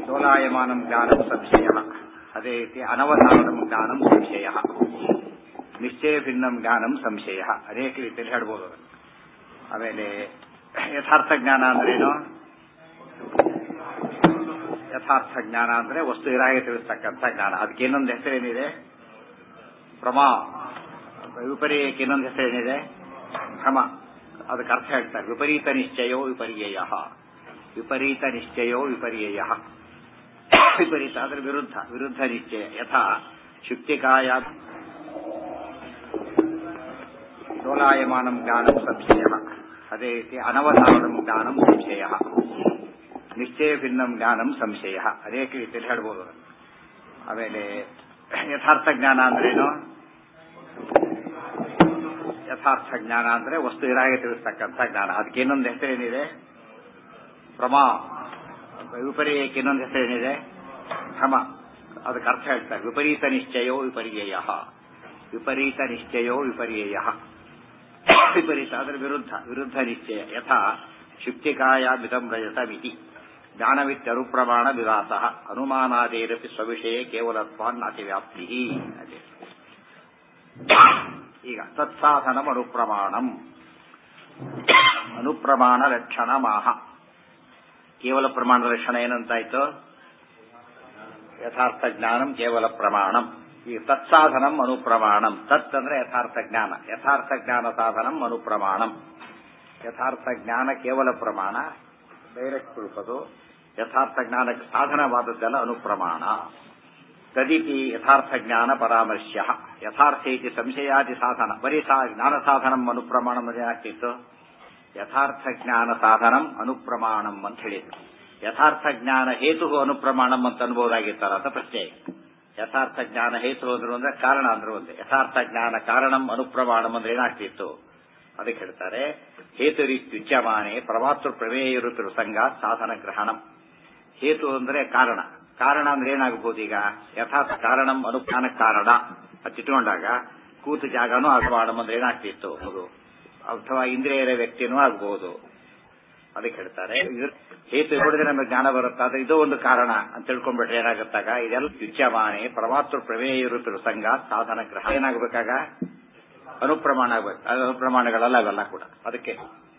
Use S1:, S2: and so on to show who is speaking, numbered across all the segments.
S1: ಡೋಲಾಯಮಾನಂ ಜ್ಞಾನಂ ಸಂಶಯ ಅದೇ ರೀತಿ ಅನವಧಾನಂ ಜ್ಞಾನಂ ಸಂಶಯ ನಿಶ್ಚಯ ಭಿನ್ನಂ ಜ್ಞಾನಂ ಸಂಶಯ ಅನೇಕ ರೀತಿಯಲ್ಲಿ ಹೇಳ್ಬೋದು ಅದನ್ನು ಆಮೇಲೆ ಯಥಾರ್ಥ ಜ್ಞಾನ ಅಂದ್ರೇನು ಯಥಾರ್ಥ ಜ್ಞಾನ ಅಂದ್ರೆ ವಸ್ತು ಇರಾಗೆ ತಿಳಿಸ್ತಕ್ಕಂಥ ಜ್ಞಾನ ಅದಕ್ಕೆ ಇನ್ನೊಂದು ಹೆಸರೇನಿದೆ ಪ್ರಮಾ ವಿಪರ್ಯಕ್ಕೆ ಇನ್ನೊಂದು ಹೆಸರೇನಿದೆ ಭ್ರಮ ಅದಕ್ಕೆ ಅರ್ಥ ಹೇಳ್ತಾರೆ ವಿಪರೀತ ನಿಶ್ಚಯೋ ವಿಪರ್ಯಯ ವಿಪರೀತ ನಿಶ್ಚಯೋ ವಿಪರ್ಯಯ ವಿಪರೀತ ಅಂದ್ರೆ ವಿರುದ್ಧ ವಿರುದ್ಧ ನಿಶ್ಚಯ ಯಥಾ ಶುಕ್ತಿಕಾಯ ಡೋಲಾಯಮಾನಂ ಜ್ಞಾನಂ ಸಂಶಯ ಅದೇ ರೀತಿ ಅನವಧಾನಂ ಜ್ಞಾನಂ ಸಂಶಯ ನಿಶ್ಚಯ ಭಿನ್ನಂ ಜ್ಞಾನಂ ಸಂಶಯ ಅನೇಕ ರೀತಿಯಲ್ಲಿ ಹೇಳ್ಬೋದು ಅದನ್ನು ಆಮೇಲೆ ಯಥಾರ್ಥ ಜ್ಞಾನ ಅಂದ್ರೇನು ಯಥಾರ್ಥ ಜ್ಞಾನ ಅಂದ್ರೆ ವಸ್ತು ಇರಾಗೆ ತಿಳಿಸ್ತಕ್ಕಂಥ ಜ್ಞಾನ ಅದಕ್ಕೆ ಇನ್ನೊಂದು ಹೆಸರೇನಿದೆ ಪ್ರಮಾ ವಿಪರ್ಯಕ್ಕೆ ಇನ್ನೊಂದು ಹೆಸರೇನಿದೆ ಭ್ರಮ ಅದಕ್ಕೆ ಅರ್ಥ ಹೇಳ್ತಾರೆ ವಿಪರೀತ ನಿಶ್ಚಯೋ ವಿಪರ್ಯಯ ವಿಪರೀತ ನಿಶ್ಚಯೋ ವಿಪರ್ಯಯ ವಿಪರೀತ ಅಂದ್ರೆ ವಿರುದ್ಧ ವಿರುದ್ಧ ನಿಶ್ಚಯ ಯಥಾ ಶುಕ್ತಿಕಾಯ ಮಿತಂ ರಜತ ಮಿತಿ ಜ್ಞಾನವಿತ್ಯನುಪ್ರಮಾಣ ವಿಲಾಸ ಅನುಮಾನಾದೇರಪಿ ಸ್ವವಿಷಯ ಕೇವಲತ್ವಾನ್ ಅತಿವ್ಯಾಪ್ತಿ ಈಗ ತತ್ಸಾಧನಂ ಅನುಪ್ರಮಾಣಂ ಅನುಪ್ರಮಾಣ ಲಕ್ಷಣ ಮಾಹ ಕೇವಲ ಪ್ರಮಾಣದ ಲಕ್ಷಣ ಏನಂತಾಯ್ತು ಯಥಾರ್ಥ ಜ್ಞಾನಂ ಕೇವಲ ಪ್ರಮಾಣಂ ಈ ತತ್ಸಾಧನಂ ಅನುಪ್ರಮಾಣಂ ತತ್ ಅಂದ್ರೆ ಯಥಾರ್ಥ ಜ್ಞಾನ ಯಥಾರ್ಥ ಜ್ಞಾನ ಸಾಧನಂ ಅನುಪ್ರಮಾಣಂ ಯಥಾರ್ಥ ಜ್ಞಾನ ಕೇವಲ ಪ್ರಮಾಣ ಡೈರೆಕ್ಟ್ ತಿಳ್ಕೋದು ಯಥಾರ್ಥ ಜ್ಞಾನಕ್ಕೆ ಸಾಧನವಾದದ್ದೆಲ್ಲ ಅನುಪ್ರಮಾಣ ತದಿತಿ ಯಥಾರ್ಥ ಜ್ಞಾನ ಪರಾಮರ್ಶ್ಯ ಯಥಾರ್ಥ ಇತಿ ಸಂಶಯಾದಿ ಸಾಧನ ಬರೀ ಜ್ಞಾನ ಸಾಧನಂ ಅನುಪ್ರಮಾಣಂ ಏನಾಗ್ತಿತ್ತು ಯಥಾರ್ಥ ಜ್ಞಾನ ಸಾಧನಂ ಅನುಪ್ರಮಾಣಂ ಅಂತ ಹೇಳಿದ್ರು ಯಥಾರ್ಥ ಜ್ಞಾನ ಹೇತು ಅನುಪ್ರಮಾಣಂ ಅಂತ ಅನ್ಬೋದಾಗಿತ್ತಲ್ಲ ಅಂತ ಪ್ರಶ್ನೆ ಯಥಾರ್ಥ ಜ್ಞಾನ ಹೇತು ಅಂದ್ರು ಅಂದ್ರೆ ಕಾರಣ ಅಂದ್ರು ಒಂದೇ ಯಥಾರ್ಥ ಜ್ಞಾನ ಕಾರಣಂ ಅನುಪ್ರಮಾಣಂ ಅಂದ್ರೆ ಏನಾಗ್ತಿತ್ತು ಅದಕ್ಕೆ ಹೇಳ್ತಾರೆ ಹೇತು ರೀತ್ಯುಚ್ಯಮಾನೆ ಪ್ರಮಾತೃ ಪ್ರಮೇಯರುತಿರು ಸಂಘ ಸಾಧನ ಗ್ರಹಣಂ ಹೇತು ಅಂದ್ರೆ ಕಾರಣ ಕಾರಣ ಅಂದ್ರೆ ಏನಾಗಬಹುದು ಈಗ ಯಥಾರ್ಥ ಕಾರಣಂ ಅನುಜ್ಞಾನ ಕಾರಣ ಅತ್ತಿಟ್ಕೊಂಡಾಗ ಕೂತು ಜಾಗನೂ ಆಗಬಾರಂ ಅಂದ್ರೆ ಏನಾಗ್ತಿತ್ತು ಅದು ಅಥವಾ ಇಂದ್ರಿಯರ ವ್ಯಕ್ತಿನೂ ಆಗಬಹುದು ಅದಕ್ಕೆ ಹೇಳ್ತಾರೆ ಹೇತು ನೋಡಿದ್ರೆ ನಮಗೆ ಜ್ಞಾನ ಬರುತ್ತಾ ಅದು ಇದು ಒಂದು ಕಾರಣ ಅಂತ ತಿಳ್ಕೊಂಡ್ಬಿಟ್ರೆ ಏನಾಗುತ್ತಾಗ ಇದೆಲ್ಲ ಯುಚ್ಯಮಾನೆ ಪ್ರಮಾತೃ ಪ್ರಮೇಯರುತಿರು ಸಂಘ ಸಾಧನ ಗ್ರಹ ಏನಾಗಬೇಕಾಗ ಅನುಪ್ರಮಾಣ ಆಗ್ಬೇಕು ಅದು ಅನುಪ್ರಮಾಣಗಳಲ್ಲ ಅವೆಲ್ಲ ಕೂಡ ಅದಕ್ಕೆ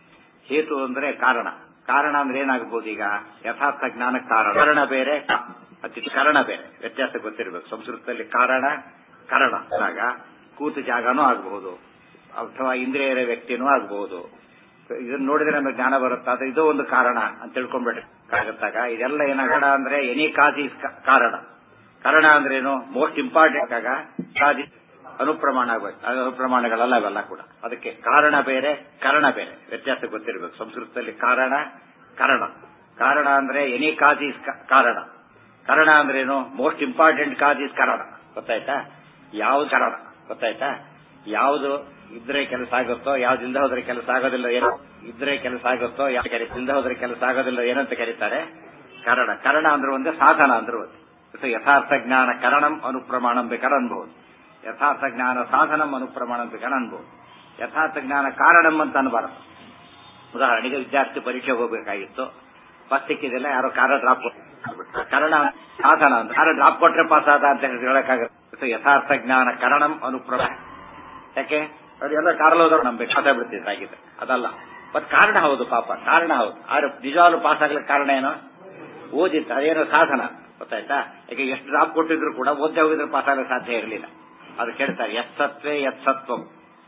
S1: ಹೇತು ಅಂದ್ರೆ ಕಾರಣ ಕಾರಣ ಅಂದ್ರೆ ಏನಾಗಬಹುದು ಈಗ ಯಥಾರ್ಥ ಜ್ಞಾನ ಕಾರಣ ಕಾರಣ ಬೇರೆ ಅತಿ ಕಾರಣ ಬೇರೆ ವ್ಯತ್ಯಾಸ ಗೊತ್ತಿರಬೇಕು ಸಂಸ್ಕೃತದಲ್ಲಿ ಕಾರಣ ಕಾರಣ ಆಗ ಕೂತು ಜಾಗನೂ ಆಗಬಹುದು ಅಥವಾ ಇಂದ್ರಿಯರ ವ್ಯಕ್ತಿನೂ ಆಗಬಹುದು ಇದನ್ನ ನೋಡಿದ್ರೆ ನಮಗೆ ಜ್ಞಾನ ಬರುತ್ತಾ ಅದು ಇದು ಒಂದು ಕಾರಣ ಅಂತ ತಿಳ್ಕೊಂಡ್ಬಿಟ್ರೆ ಆಗುತ್ತಾಗ ಇದೆಲ್ಲ ಏನಾಗಣ ಅಂದ್ರೆ ಎನಿ ಕಾಸ್ ಈಸ್ ಕಾರಣ ಕಾರಣ ಅಂದ್ರೇನು ಮೋಸ್ಟ್ ಇಂಪಾರ್ಟೆಂಟ್ ಆಗ ಕಾಸ್ ಅನುಪ್ರಮಾಣ ಆಗ್ಬೇಕು ಅನುಪ್ರಮಾಣಗಳಲ್ಲ ಅವೆಲ್ಲ ಕೂಡ ಅದಕ್ಕೆ ಕಾರಣ ಬೇರೆ ಕಾರಣ ಬೇರೆ ವ್ಯತ್ಯಾಸ ಗೊತ್ತಿರಬೇಕು ಸಂಸ್ಕೃತದಲ್ಲಿ ಕಾರಣ ಕಾರಣ ಕಾರಣ ಅಂದ್ರೆ ಎನಿ ಕಾಸ್ ಈಸ್ ಕಾರಣ ಕಾರಣ ಅಂದ್ರೇನು ಮೋಸ್ಟ್ ಇಂಪಾರ್ಟೆಂಟ್ ಕಾಸ್ ಈಸ್ ಕಾರಣ ಗೊತ್ತಾಯ್ತಾ ಯಾವ್ದು ಕಾರಣ ಗೊತ್ತಾಯ್ತಾ ಯಾವುದು ಇದ್ರೆ ಕೆಲಸ ಆಗುತ್ತೋ ಯಾವ್ದಿಲ್ದ ಹೋದ್ರೆ ಕೆಲಸ ಆಗೋದಿಲ್ಲ ಏನೋ ಇದ್ರೆ ಕೆಲಸ ಆಗುತ್ತೋ ಯಾವ ಇಲ್ದ ಹೋದ್ರೆ ಕೆಲಸ ಆಗೋದಿಲ್ಲ ಏನಂತ ಕರೀತಾರೆ ಕಾರಣ ಕಾರಣ ಅಂದ್ರೆ ಒಂದೇ ಸಾಧನ ಅಂದ್ರೆ ಒಂದೇ ಯಥಾರ್ಥ ಜ್ಞಾನ ಕರಣಂ ಅನುಪ್ರಮಾಣಂ ಬೇಕಾದ್ರೆ ಅನ್ಬಹುದು ಯಥಾರ್ಥ ಜ್ಞಾನ ಸಾಧನಂ ಅನುಪ್ರಮಾಣ ಬೇಕಾದ್ರೆ ಅನ್ಬಹುದು ಯಥಾರ್ಥ ಜ್ಞಾನ ಕಾರಣಂ ಅಂತ ಅನ್ಬಾರದು ಉದಾಹರಣೆಗೆ ವಿದ್ಯಾರ್ಥಿ ಪರೀಕ್ಷೆಗೆ ಹೋಗಬೇಕಾಗಿತ್ತು ಬಸ್ ಸಿಕ್ಕಿದಿಲ್ಲ ಯಾರೋ ಕಾರ ಡ್ರಾಪ್ ಕಾರಣ ಸಾಧನ ಅಂತ ಕಾರ ಡ್ರಾಪ್ ಕೊಟ್ರೆ ಪಾಸ್ ಆದ ಅಂತ ಹೇಳಕ್ಕಾಗುತ್ತೆ ಯಥಾರ್ಥ ಜ್ಞಾನ ಕರಣಂ ಅನುಪ್ರಮಾಣ ಯಾಕೆ ಅವರೆಲ್ಲ ಕಾರಲ್ಲಿ ಹೋದವ್ರು ನಮ್ಗೆ ಪಾಸ್ ಆಗ್ಬಿಡ್ತಿದ್ದಾಗಿದೆ ಅದಲ್ಲ ಮತ್ ಕಾರಣ ಹೌದು ಪಾಪ ಕಾರಣ ಹೌದು ಆದ್ರೆ ನಿಜವಾಗ್ಲೂ ಪಾಸ್ ಆಗ್ಲಿಕ್ಕೆ ಕಾರಣ ಏನೋ ಓದಿತ್ತು ಅದೇನೋ ಸಾಧನ ಗೊತ್ತಾಯ್ತಾ ಯಾಕೆ ಎಷ್ಟು ಡ್ರಾಪ್ ಕೊಟ್ಟಿದ್ರು ಕೂಡ ಓದ್ದೆ ಹೋಗಿದ್ರೆ ಪಾಸ್ ಆಗಲಿಕ್ಕೆ ಸಾಧ್ಯ ಇರಲಿಲ್ಲ ಅದು ಕೇಳ್ತಾರೆ ಯತ್ಸತ್ವೇ ಯತ್ಸತ್ವಂ